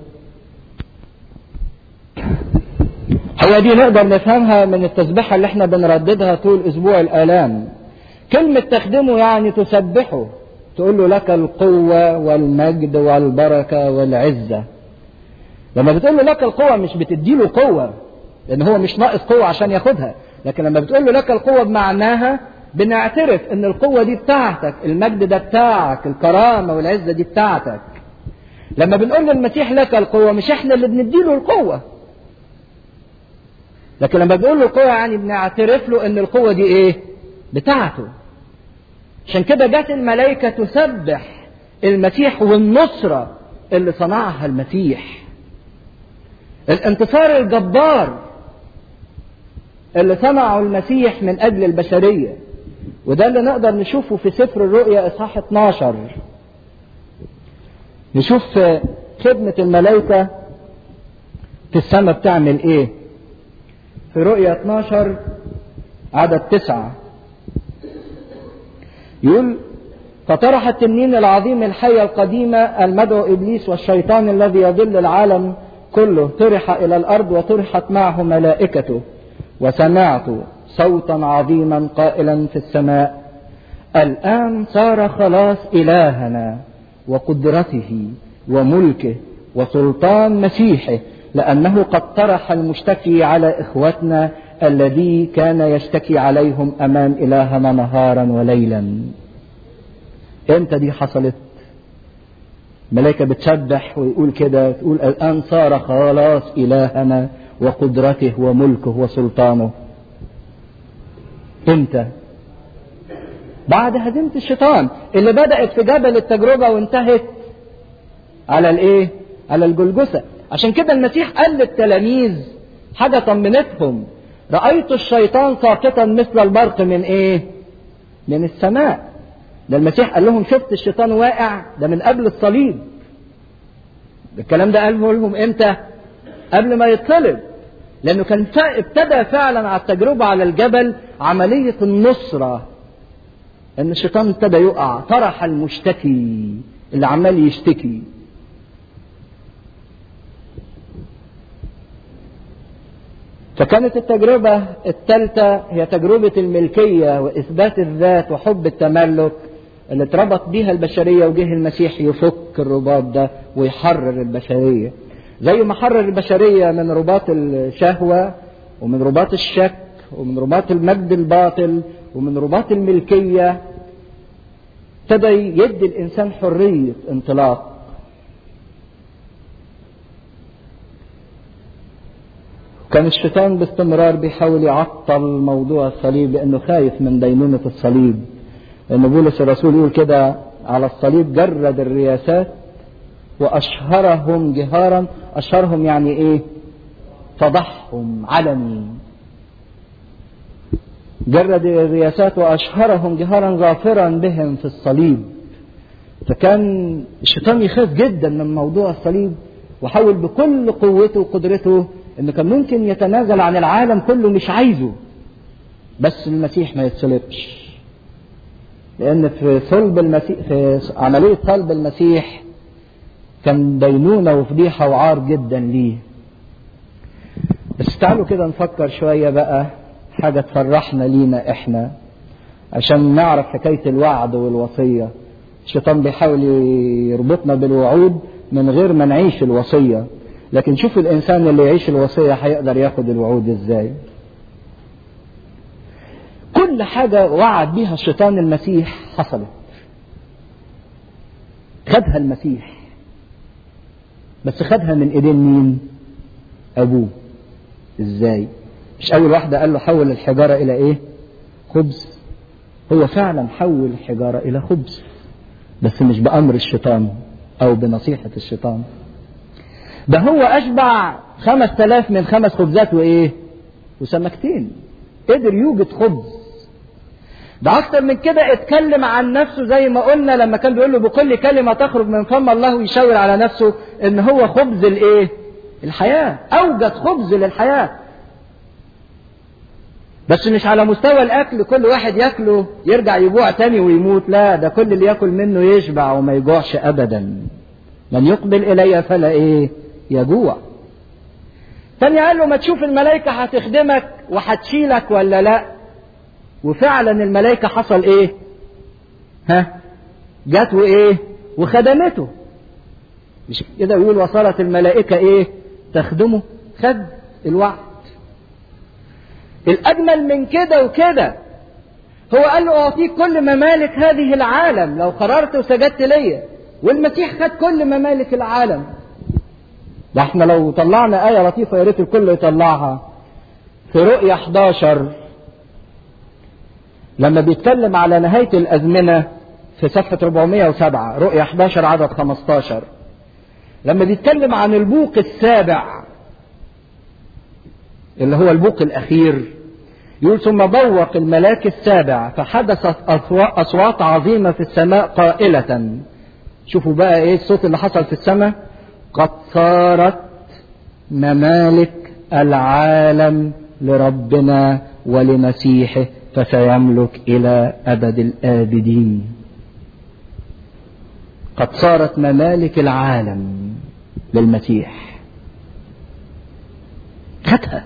هي دي نقدر نفهمها من التسبيحة اللي احنا بنرددها طول أسبوع الآلام كلمة تخدمه يعني تسبحه تقول له لك القوة والمجد والبركة والعزة لما بتقول له لك القوة مش بتديله قوة لأن هو مش ناقص قوة عشان ياخدها لكن لما بتقول له لك القوة بمعناها بنعترف ان القوة دي بتاعتك المجد ده بتاعك الكرامة والعزة دي بتاعتك لما بنقول للمسيح لك القوة مش احنا اللي بنديله القوة لكن لما بنقول له القوة يعني بنعترف له ان القوة دي ايه بتاعته عشان كده جت الملائكة تسبح المسيح والنصرة اللي صنعها المسيح الانتصار الجبار اللي صنعه المسيح من أجل البشرية وده اللي نقدر نشوفه في سفر الرؤيا إصحاح 12 نشوف خدمة الملائكة في السماء بتعمل إيه في رؤيا 12 عدد تسعة يقول فطرح التنين العظيم الحية القديمة المدعو إبليس والشيطان الذي يضل العالم كله طرح إلى الأرض وطرحت معه ملائكته وسمعت صوتا عظيما قائلا في السماء الآن صار خلاص إلهنا وقدرته وملكه وسلطان مسيحه لأنه قد طرح المشتكي على إخوتنا الذي كان يشتكي عليهم أمام إلهنا نهارا وليلا امتى دي حصلت ملائكة بتسبح ويقول كده تقول الآن صار خلاص إلهنا وقدرته وملكه وسلطانه امتى بعد هزيمة الشيطان اللي بدأت في جبل التجربة وانتهت على الايه على الجلجسة عشان كده المسيح قال للتلاميذ حاجة طمنتهم رأيت الشيطان ساقطا مثل البرق من ايه من السماء ده المسيح قال لهم شفت الشيطان واقع ده من قبل الصليب الكلام ده قاله لهم امتى قبل ما يطلب لانه كان ابتدى فعلا على التجربة على الجبل عملية النصرة ان الشيطان ابتدى يقع طرح المشتكي اللي عمال يشتكي فكانت التجربة الثالثة هي تجربة الملكية وإثبات الذات وحب التملك اللي اتربط بيها البشرية وجه المسيح يفك الرباط ده ويحرر البشرية زي ما حرر البشرية من رباط الشهوة ومن رباط الشك ومن رباط المجد الباطل ومن رباط الملكية ابتدى يدي الإنسان حرية انطلاق كان الشيطان باستمرار بيحاول يعطل موضوع الصليب لأنه خايف من دينونة الصليب لأن بولس الرسول يقول كده على الصليب جرد الرياسات وأشهرهم جهارا أشهرهم يعني إيه فضحهم علني جرد الرياسات وأشهرهم جهارا ظافرا بهم في الصليب فكان الشيطان يخاف جدا من موضوع الصليب وحاول بكل قوته وقدرته انه كان ممكن يتنازل عن العالم كله مش عايزه بس المسيح ما يتصلبش لان في صلب المسيح في عمليه صلب المسيح كان دينونه وفضيحه وعار جدا ليه بس تعالوا كده نفكر شويه بقى حاجه تفرحنا لينا احنا عشان نعرف حكايه الوعد والوصيه الشيطان بيحاول يربطنا بالوعود من غير ما نعيش الوصيه لكن شوف الانسان اللي يعيش الوصيه هيقدر ياخد الوعود ازاي كل حاجه وعد بيها الشيطان المسيح حصلت خدها المسيح بس خدها من ايدين مين ابوه ازاي مش اول واحده قال له حول الحجاره الى ايه خبز هو فعلا حول الحجاره الى خبز بس مش بامر الشيطان او بنصيحه الشيطان ده هو أشبع خمس تلاف من خمس خبزات وإيه وسمكتين قدر يوجد خبز ده أكتر من كده اتكلم عن نفسه زي ما قلنا لما كان بيقول له بكل كلمة تخرج من فم الله ويشاور على نفسه إن هو خبز الإيه؟ الحياة أوجد خبز للحياة بس مش على مستوى الأكل كل واحد ياكله يرجع يجوع تاني ويموت لا ده كل اللي ياكل منه يشبع وما يجوعش أبدا من يقبل إلي فلا إيه يجوع تاني قال له ما تشوف الملائكة هتخدمك وهتشيلك ولا لا وفعلا الملائكة حصل ايه ها جت وايه وخدمته مش كده يقول وصلت الملائكة ايه تخدمه خد الوعد الأجمل من كده وكده هو قال له أعطيك كل ممالك هذه العالم لو قررت وسجدت ليا والمسيح خد كل ممالك العالم ده احنا لو طلعنا آية لطيفة يا ريت الكل يطلعها في رؤية 11 لما بيتكلم على نهاية الأزمنة في صفحة 407 رؤية 11 عدد 15 لما بيتكلم عن البوق السابع اللي هو البوق الأخير يقول ثم بوق الملاك السابع فحدثت أصوات عظيمة في السماء قائلة شوفوا بقى ايه الصوت اللي حصل في السماء قد صارت ممالك العالم لربنا ولمسيحه فسيملك الى ابد الابدين قد صارت ممالك العالم للمسيح خدها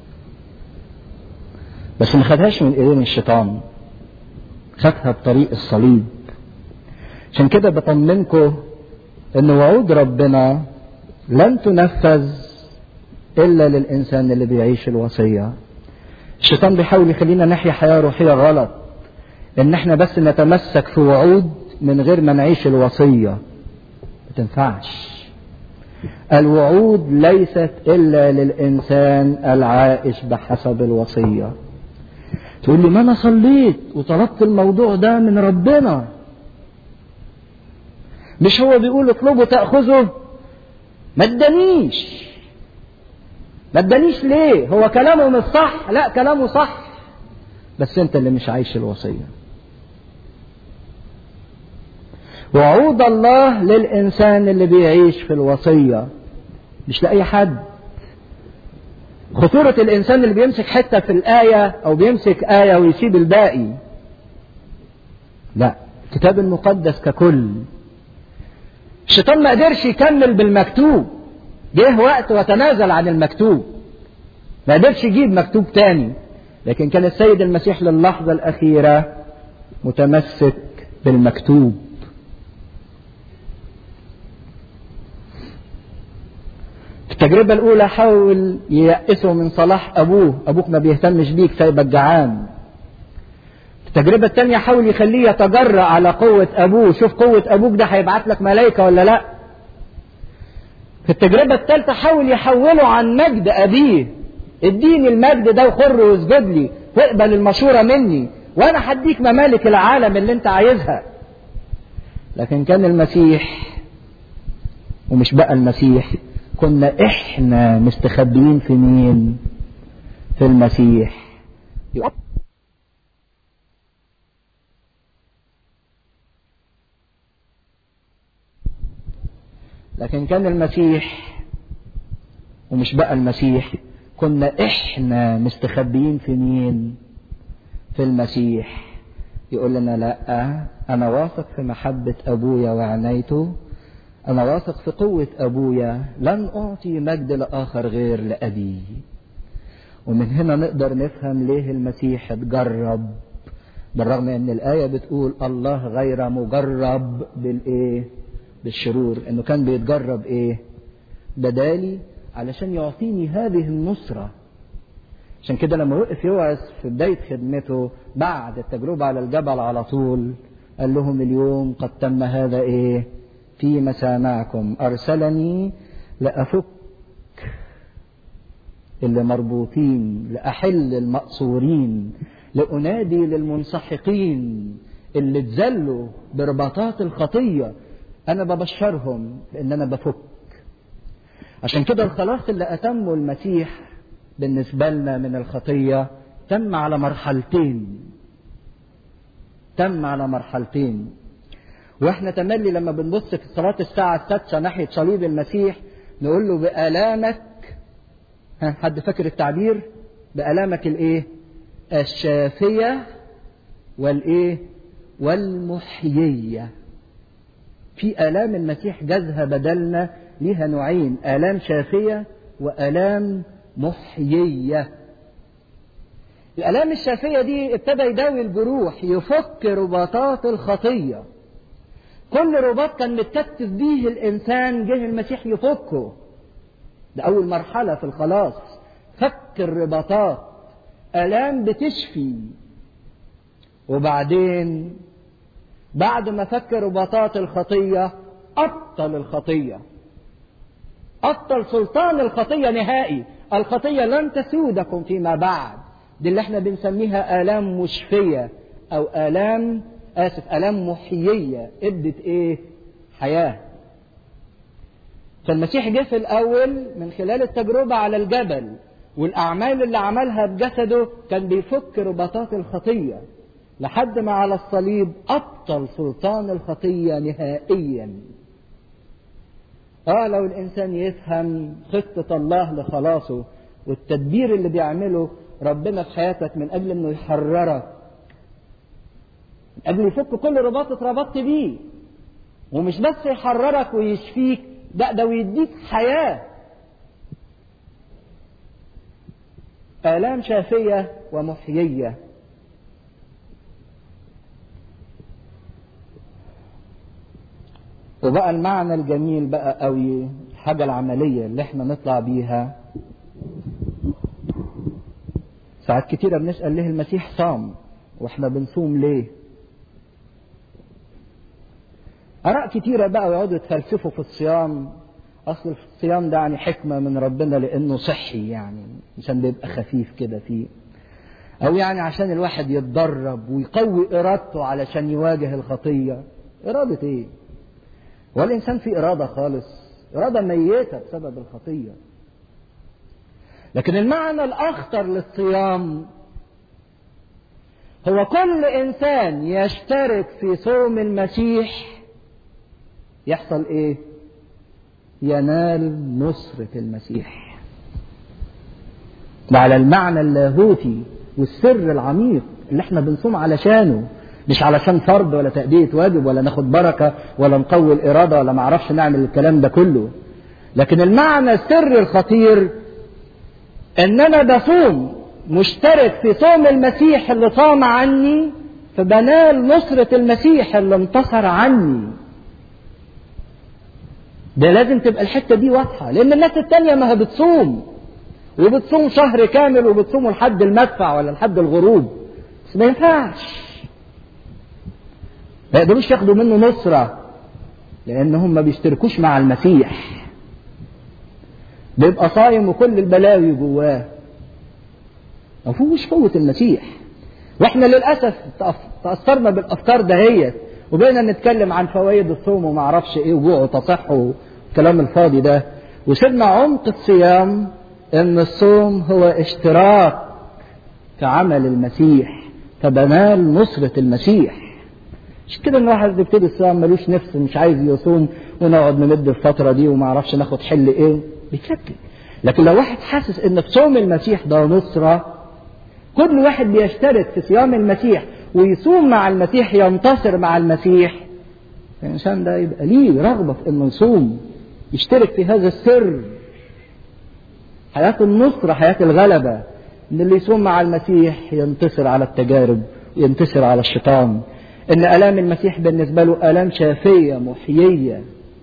بس ما خدهاش من ايدين الشيطان خدها بطريق الصليب عشان كده بطمنكم ان وعود ربنا لن تنفذ إلا للإنسان اللي بيعيش الوصية الشيطان بيحاول يخلينا نحيا حياة روحية غلط إن احنا بس نتمسك في وعود من غير ما نعيش الوصية ما تنفعش الوعود ليست إلا للإنسان العائش بحسب الوصية تقول لي ما أنا صليت وطلبت الموضوع ده من ربنا مش هو بيقول اطلبوا تأخذه ما ادانيش ما ادانيش ليه هو كلامه مش صح لا كلامه صح بس انت اللي مش عايش الوصيه وعود الله للإنسان اللي بيعيش في الوصية مش لأي حد خطورة الإنسان اللي بيمسك حتة في الآية أو بيمسك آية ويسيب الباقي لا الكتاب المقدس ككل الشيطان ما قدرش يكمل بالمكتوب جه وقت وتنازل عن المكتوب ما قدرش يجيب مكتوب تاني لكن كان السيد المسيح للحظة الأخيرة متمسك بالمكتوب التجربة الأولى حاول ييأسه من صلاح أبوه أبوك ما بيهتمش بيك سايبك جعان التجربة الثانية حاول يخليه يتجرأ على قوة أبوه شوف قوة أبوك ده هيبعت لك ملائكة ولا لأ في التجربة الثالثة حاول يحوله عن مجد أبيه اديني المجد ده وخر واسجد لي واقبل المشورة مني وأنا هديك ممالك العالم اللي أنت عايزها لكن كان المسيح ومش بقى المسيح كنا احنا مستخبيين في مين في المسيح لكن كان المسيح ومش بقى المسيح كنا احنا مستخبيين في مين في المسيح يقول لنا لا انا واثق في محبة ابويا وعنايته أنا واثق في قوة أبويا لن أعطي مجد لآخر غير لأبي ومن هنا نقدر نفهم ليه المسيح اتجرب بالرغم ان الآية بتقول الله غير مجرب بالإيه بالشرور انه كان بيتجرب ايه بدالي علشان يعطيني هذه النصرة عشان كده لما وقف يوعظ في بداية خدمته بعد التجربة على الجبل على طول قال لهم اليوم قد تم هذا ايه في مسامعكم أرسلني لأفك اللي مربوطين لأحل المأسورين لأنادي للمنسحقين اللي اتذلوا برباطات الخطية أنا ببشرهم بأن أنا بفك عشان كده الخلاص اللي أتمه المسيح بالنسبة لنا من الخطية تم على مرحلتين تم على مرحلتين واحنا تملي لما بنبص في صلاة الساعة السادسة ناحية صليب المسيح نقول له بآلامك ها حد فاكر التعبير بآلامك الايه الشافية والايه والمحيية في آلام المسيح جازها بدلنا ليها نوعين آلام شافية وآلام محيية الآلام الشافية دي ابتدى يداوي الجروح يفك رباطات الخطية كل رباط كان متكتف بيه الإنسان جه المسيح يفكه ده أول مرحلة في الخلاص فك الرباطات آلام بتشفي وبعدين بعد ما فك رباطات الخطية أبطل الخطية أبطل سلطان الخطية نهائي الخطية لن تسودكم فيما بعد دي اللي احنا بنسميها آلام مشفية أو آلام آسف آلام محيية ادت إيه؟ حياة. فالمسيح جه في الأول من خلال التجربة على الجبل والأعمال اللي عملها بجسده كان بيفك رباطات الخطية لحد ما على الصليب أبطل سلطان الخطية نهائيا. آه لو الإنسان يفهم خطة الله لخلاصه والتدبير اللي بيعمله ربنا في حياتك من أجل إنه يحررك قبل يفك كل رباط اتربطت بيه ومش بس يحررك ويشفيك لا ده ويديك حياة آلام شافية ومحيية وبقى المعنى الجميل بقى قوي الحاجة العملية اللي احنا نطلع بيها ساعات كتيرة بنسأل ليه المسيح صام واحنا بنصوم ليه آراء كتيرة بقى ويقعدوا يتفلسفوا في الصيام أصل الصيام ده يعني حكمة من ربنا لأنه صحي يعني عشان بيبقى خفيف كده فيه أو يعني عشان الواحد يتدرب ويقوي إرادته علشان يواجه الخطية إرادة إيه؟ هو الإنسان فيه إرادة خالص إرادة ميتة بسبب الخطية لكن المعنى الأخطر للصيام هو كل إنسان يشترك في صوم المسيح يحصل إيه؟ ينال نصرة المسيح ده على المعنى اللاهوتي والسر العميق اللي احنا بنصوم علشانه مش علشان فرض ولا تأدية واجب ولا ناخد بركة ولا نقوي الإرادة ولا معرفش نعمل الكلام ده كله لكن المعنى السر الخطير ان انا بصوم مشترك في صوم المسيح اللي صام عني فبنال نصرة المسيح اللي انتصر عني ده لازم تبقى الحتة دي واضحة لأن الناس التانية ما هي بتصوم وبتصوم شهر كامل وبتصوموا لحد المدفع ولا لحد الغروب بس ما ينفعش ما يقدروش ياخدوا منه نصرة لأن هم ما بيشتركوش مع المسيح بيبقى صايم وكل البلاوي جواه ما فيهوش قوة المسيح واحنا للأسف تأثرنا بالأفكار دهيت وبقينا نتكلم عن فوائد الصوم وما اعرفش ايه وجوع وتصح والكلام الفاضي ده وسيبنا عمق الصيام ان الصوم هو اشتراك في عمل المسيح فبنال نصرة المسيح مش كده ان الواحد بيبتدي الصيام ملوش نفس مش عايز يصوم ونقعد نمد الفترة دي وما اعرفش ناخد حل ايه بيتشكل لكن لو واحد حاسس ان في صوم المسيح ده نصرة كل واحد بيشترك في صيام المسيح ويصوم مع المسيح ينتصر مع المسيح الإنسان ده يبقى ليه رغبة في إنه يصوم يشترك في هذا السر حياة النصرة حياة الغلبة إن اللي يصوم مع المسيح ينتصر على التجارب ينتصر على الشيطان إن آلام المسيح بالنسبة له آلام شافية محيية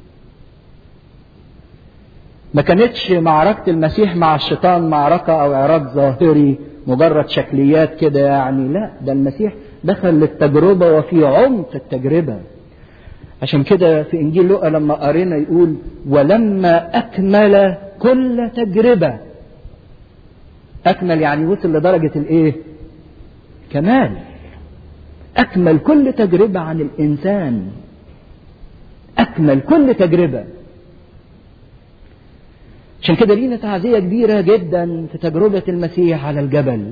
ما كانتش معركة المسيح مع الشيطان معركة أو عراك ظاهري مجرد شكليات كده يعني لا ده المسيح دخل للتجربة وفي عمق التجربة عشان كده في إنجيل لوقا لما قرينا يقول ولما أكمل كل تجربة أكمل يعني وصل لدرجة الإيه؟ كمال أكمل كل تجربة عن الإنسان أكمل كل تجربة عشان كده لينا تعزية كبيرة جدا في تجربة المسيح على الجبل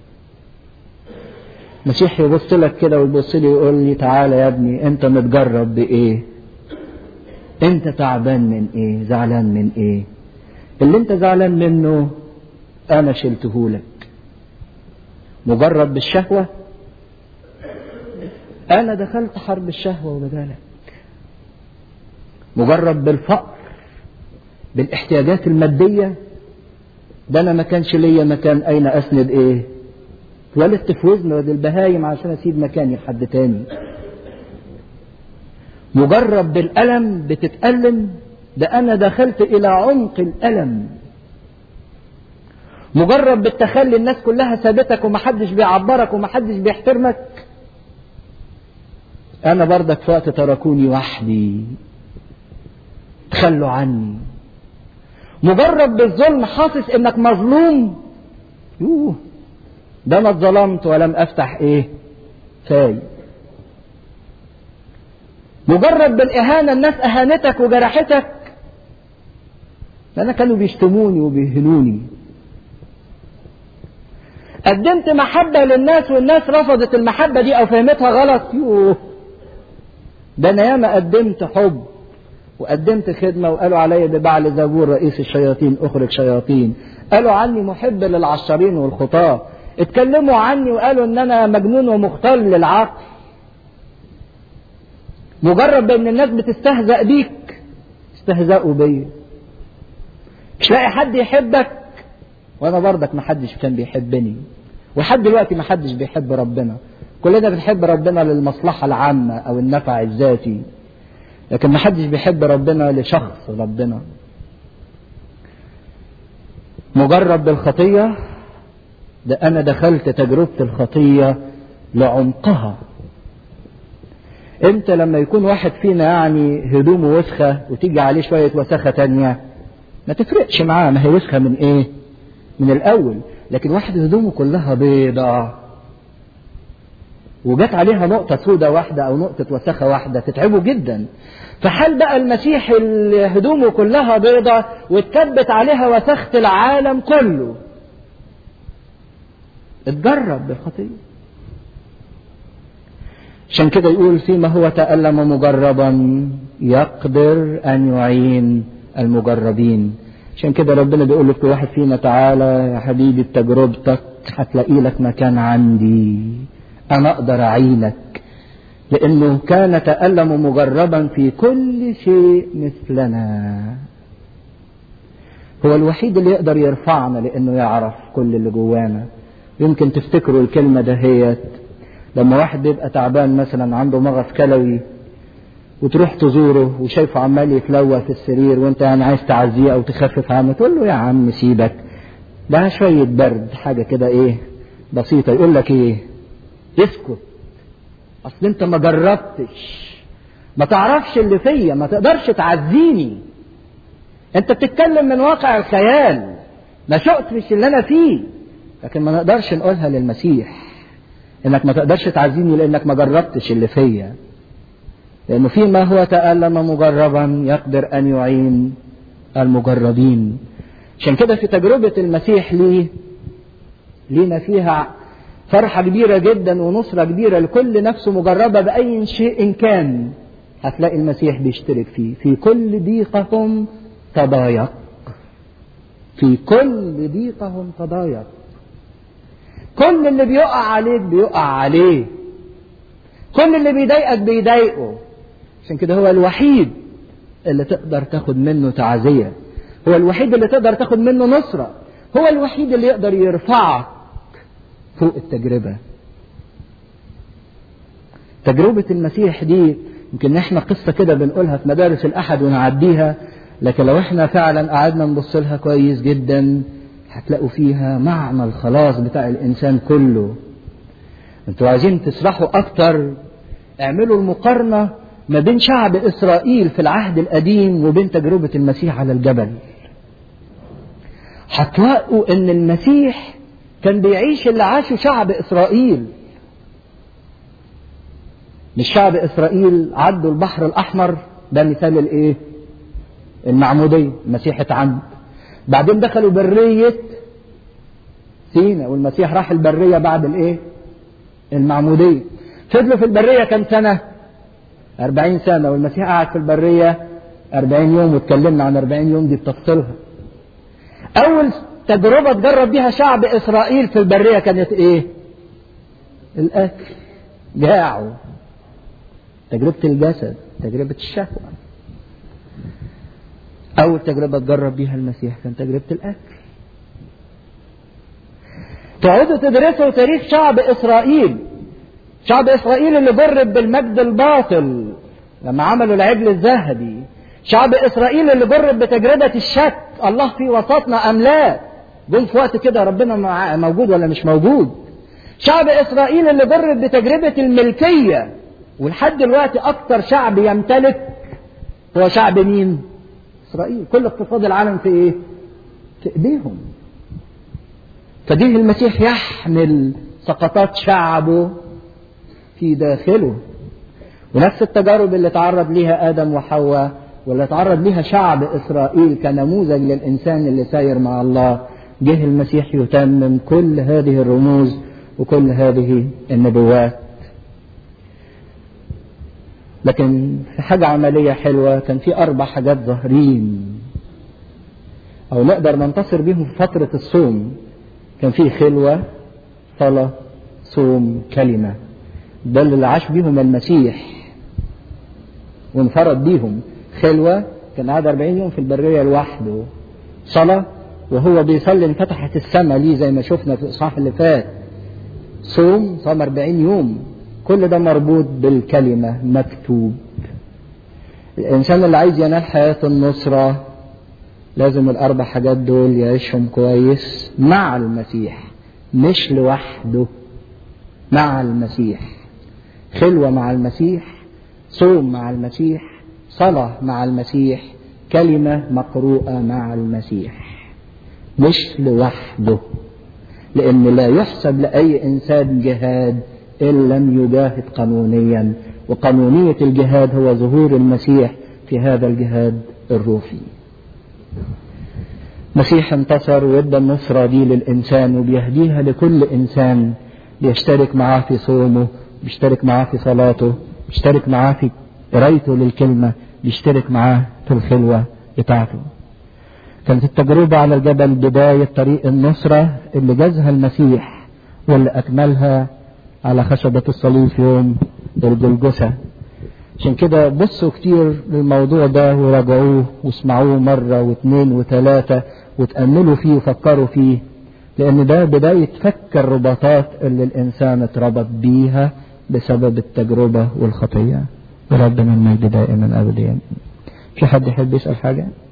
المسيح يبص لك كده ويبص لي يقول لي تعالى يا ابني انت متجرب بايه انت تعبان من ايه زعلان من ايه اللي انت زعلان منه انا شلته لك مجرب بالشهوة انا دخلت حرب الشهوة وبدالك مجرب بالفقر بالاحتياجات المادية ده انا ما كانش ليا مكان اين اسند ايه اتولدت في وزن ودي البهايم عشان اسيب مكاني لحد تاني مجرب بالألم بتتألم ده أنا دخلت إلى عمق الألم مجرب بالتخلي الناس كلها سابتك ومحدش بيعبرك ومحدش بيحترمك أنا برضك في وقت تركوني وحدي تخلوا عني مجرب بالظلم حاسس انك مظلوم يوه ده انا اتظلمت ولم افتح ايه فاي مجرد بالاهانه الناس اهانتك وجرحتك انا كانوا بيشتموني وبيهنوني قدمت محبة للناس والناس رفضت المحبة دي أو فهمتها غلط يوه ده أنا ياما قدمت حب وقدمت خدمة وقالوا علي ببعل زبور رئيس الشياطين أخرج شياطين قالوا عني محب للعشرين والخطاة اتكلموا عني وقالوا ان انا مجنون ومختل للعقل مجرد بان الناس بتستهزأ بيك استهزأوا بيا مش لاقي حد يحبك وانا برضك ما حدش كان بيحبني ولحد دلوقتي ما حدش بيحب ربنا كلنا بنحب ربنا للمصلحة العامة او النفع الذاتي لكن ما حدش بيحب ربنا لشخص ربنا مجرب بالخطية ده أنا دخلت تجربة الخطية لعمقها امتى لما يكون واحد فينا يعني هدومه وسخة وتيجي عليه شوية وسخة تانية ما تفرقش معاه ما هي وسخة من ايه من الاول لكن واحد هدومه كلها بيضة وجت عليها نقطة سودة واحدة أو نقطة وسخة واحدة تتعبه جدا فحال بقى المسيح اللي هدومه كلها بيضة واتكبت عليها وسخة العالم كله اتجرب بالخطية عشان كده يقول فيما هو تألم مجربا يقدر أن يعين المجربين عشان كده ربنا بيقول لك واحد فينا تعالى يا حبيبي بتجربتك هتلاقي لك مكان عندي أنا أقدر أعينك لأنه كان تألم مجربا في كل شيء مثلنا هو الوحيد اللي يقدر يرفعنا لأنه يعرف كل اللي جوانا يمكن تفتكروا الكلمة دهيت لما واحد بيبقى تعبان مثلا عنده مغص كلوي وتروح تزوره وشايفه عمال يتلوى في السرير وانت يعني عايز تعزيه او تخفف عنه تقول له يا عم سيبك ده شوية برد حاجة كده ايه بسيطة يقول لك ايه اسكت اصل انت ما جربتش ما تعرفش اللي فيا ما تقدرش تعزيني انت بتتكلم من واقع الخيال ما شفتش اللي انا فيه لكن ما نقدرش نقولها للمسيح انك ما تقدرش تعزيني لانك ما جربتش اللي فيا لانه فيما هو تألم مجربا يقدر ان يعين المجربين عشان كده في تجربة المسيح ليه لينا فيها فرحة كبيرة جدا ونصرة كبيرة لكل نفس مجربة بأي شيء كان هتلاقي المسيح بيشترك فيه في كل ضيقهم تضايق في كل ضيقهم تضايق كل اللي بيقع عليك بيقع عليه كل اللي بيضايقك بيضايقه عشان كده هو الوحيد اللي تقدر تاخد منه تعزية هو الوحيد اللي تقدر تاخد منه نصرة هو الوحيد اللي يقدر يرفعك فوق التجربة تجربة المسيح دي يمكن احنا قصة كده بنقولها في مدارس الأحد ونعديها لكن لو احنا فعلا قعدنا نبص لها كويس جدا هتلاقوا فيها معنى الخلاص بتاع الإنسان كله انتوا عايزين تسرحوا أكتر اعملوا المقارنة ما بين شعب إسرائيل في العهد القديم وبين تجربة المسيح على الجبل هتلاقوا ان المسيح كان بيعيش اللي عاشه شعب إسرائيل مش شعب إسرائيل عدوا البحر الأحمر ده مثال الإيه؟ المعمودية المسيح اتعمد بعدين دخلوا برية سينا والمسيح راح البرية بعد الإيه؟ المعمودية فضلوا في البرية كم سنة؟ أربعين سنة والمسيح قعد في البرية أربعين يوم واتكلمنا عن أربعين يوم دي بتفصيلها أول تجربة تجرب بيها شعب إسرائيل في البرية كانت إيه؟ الأكل جاعوا تجربة الجسد تجربة الشهوة أول تجربة تجرب بيها المسيح كان تجربة الأكل تقعدوا تدرسوا تاريخ شعب إسرائيل شعب إسرائيل اللي جرب بالمجد الباطل لما عملوا العجل الذهبي شعب إسرائيل اللي جرب بتجربة الشك الله في وسطنا أم لا جم في وقت كده ربنا موجود ولا مش موجود شعب إسرائيل اللي جرب بتجربة الملكية ولحد دلوقتي أكتر شعب يمتلك هو شعب مين؟ إسرائيل كل اقتصاد العالم في إيه؟ في إيديهم فديه المسيح يحمل سقطات شعبه في داخله ونفس التجارب اللي تعرض ليها آدم وحواء واللي تعرض ليها شعب إسرائيل كنموذج للإنسان اللي ساير مع الله جه المسيح يتمم كل هذه الرموز وكل هذه النبوات لكن في حاجة عملية حلوة كان في أربع حاجات ظاهرين أو نقدر ننتصر بيهم في فترة الصوم كان في خلوة صلاة صوم كلمة ده اللي عاش بيهم المسيح وانفرد بيهم خلوة كان قاعد 40 يوم في البرية لوحده صلاة وهو بيصلي انفتحت السماء ليه زي ما شفنا في الإصحاح اللي فات صوم صام 40 يوم كل ده مربوط بالكلمة مكتوب الإنسان اللي عايز ينال حياة النصرة لازم الأربع حاجات دول يعيشهم كويس مع المسيح مش لوحده مع المسيح خلوة مع المسيح صوم مع المسيح صلاة مع المسيح كلمة مقروءة مع المسيح مش لوحده لأن لا يحسب لأي إنسان جهاد إن لم يجاهد قانونيا وقانونية الجهاد هو ظهور المسيح في هذا الجهاد الروحي مسيح انتصر وادى النصرة دي للإنسان وبيهديها لكل إنسان بيشترك معاه في صومه بيشترك معاه في صلاته بيشترك معاه في قرايته للكلمة بيشترك معاه في الخلوة بتاعته كانت التجربة على الجبل بداية طريق النصرة اللي جازها المسيح واللي أكملها على خشبة الصليب في يوم الجلجسة عشان كده بصوا كتير للموضوع ده وراجعوه واسمعوه مرة واثنين وثلاثة وتأملوا فيه وفكروا فيه لأن ده بداية فك الرباطات اللي الإنسان اتربط بيها بسبب التجربة والخطية وربنا المجد دائما أبدا في حد يحب يسأل حاجة؟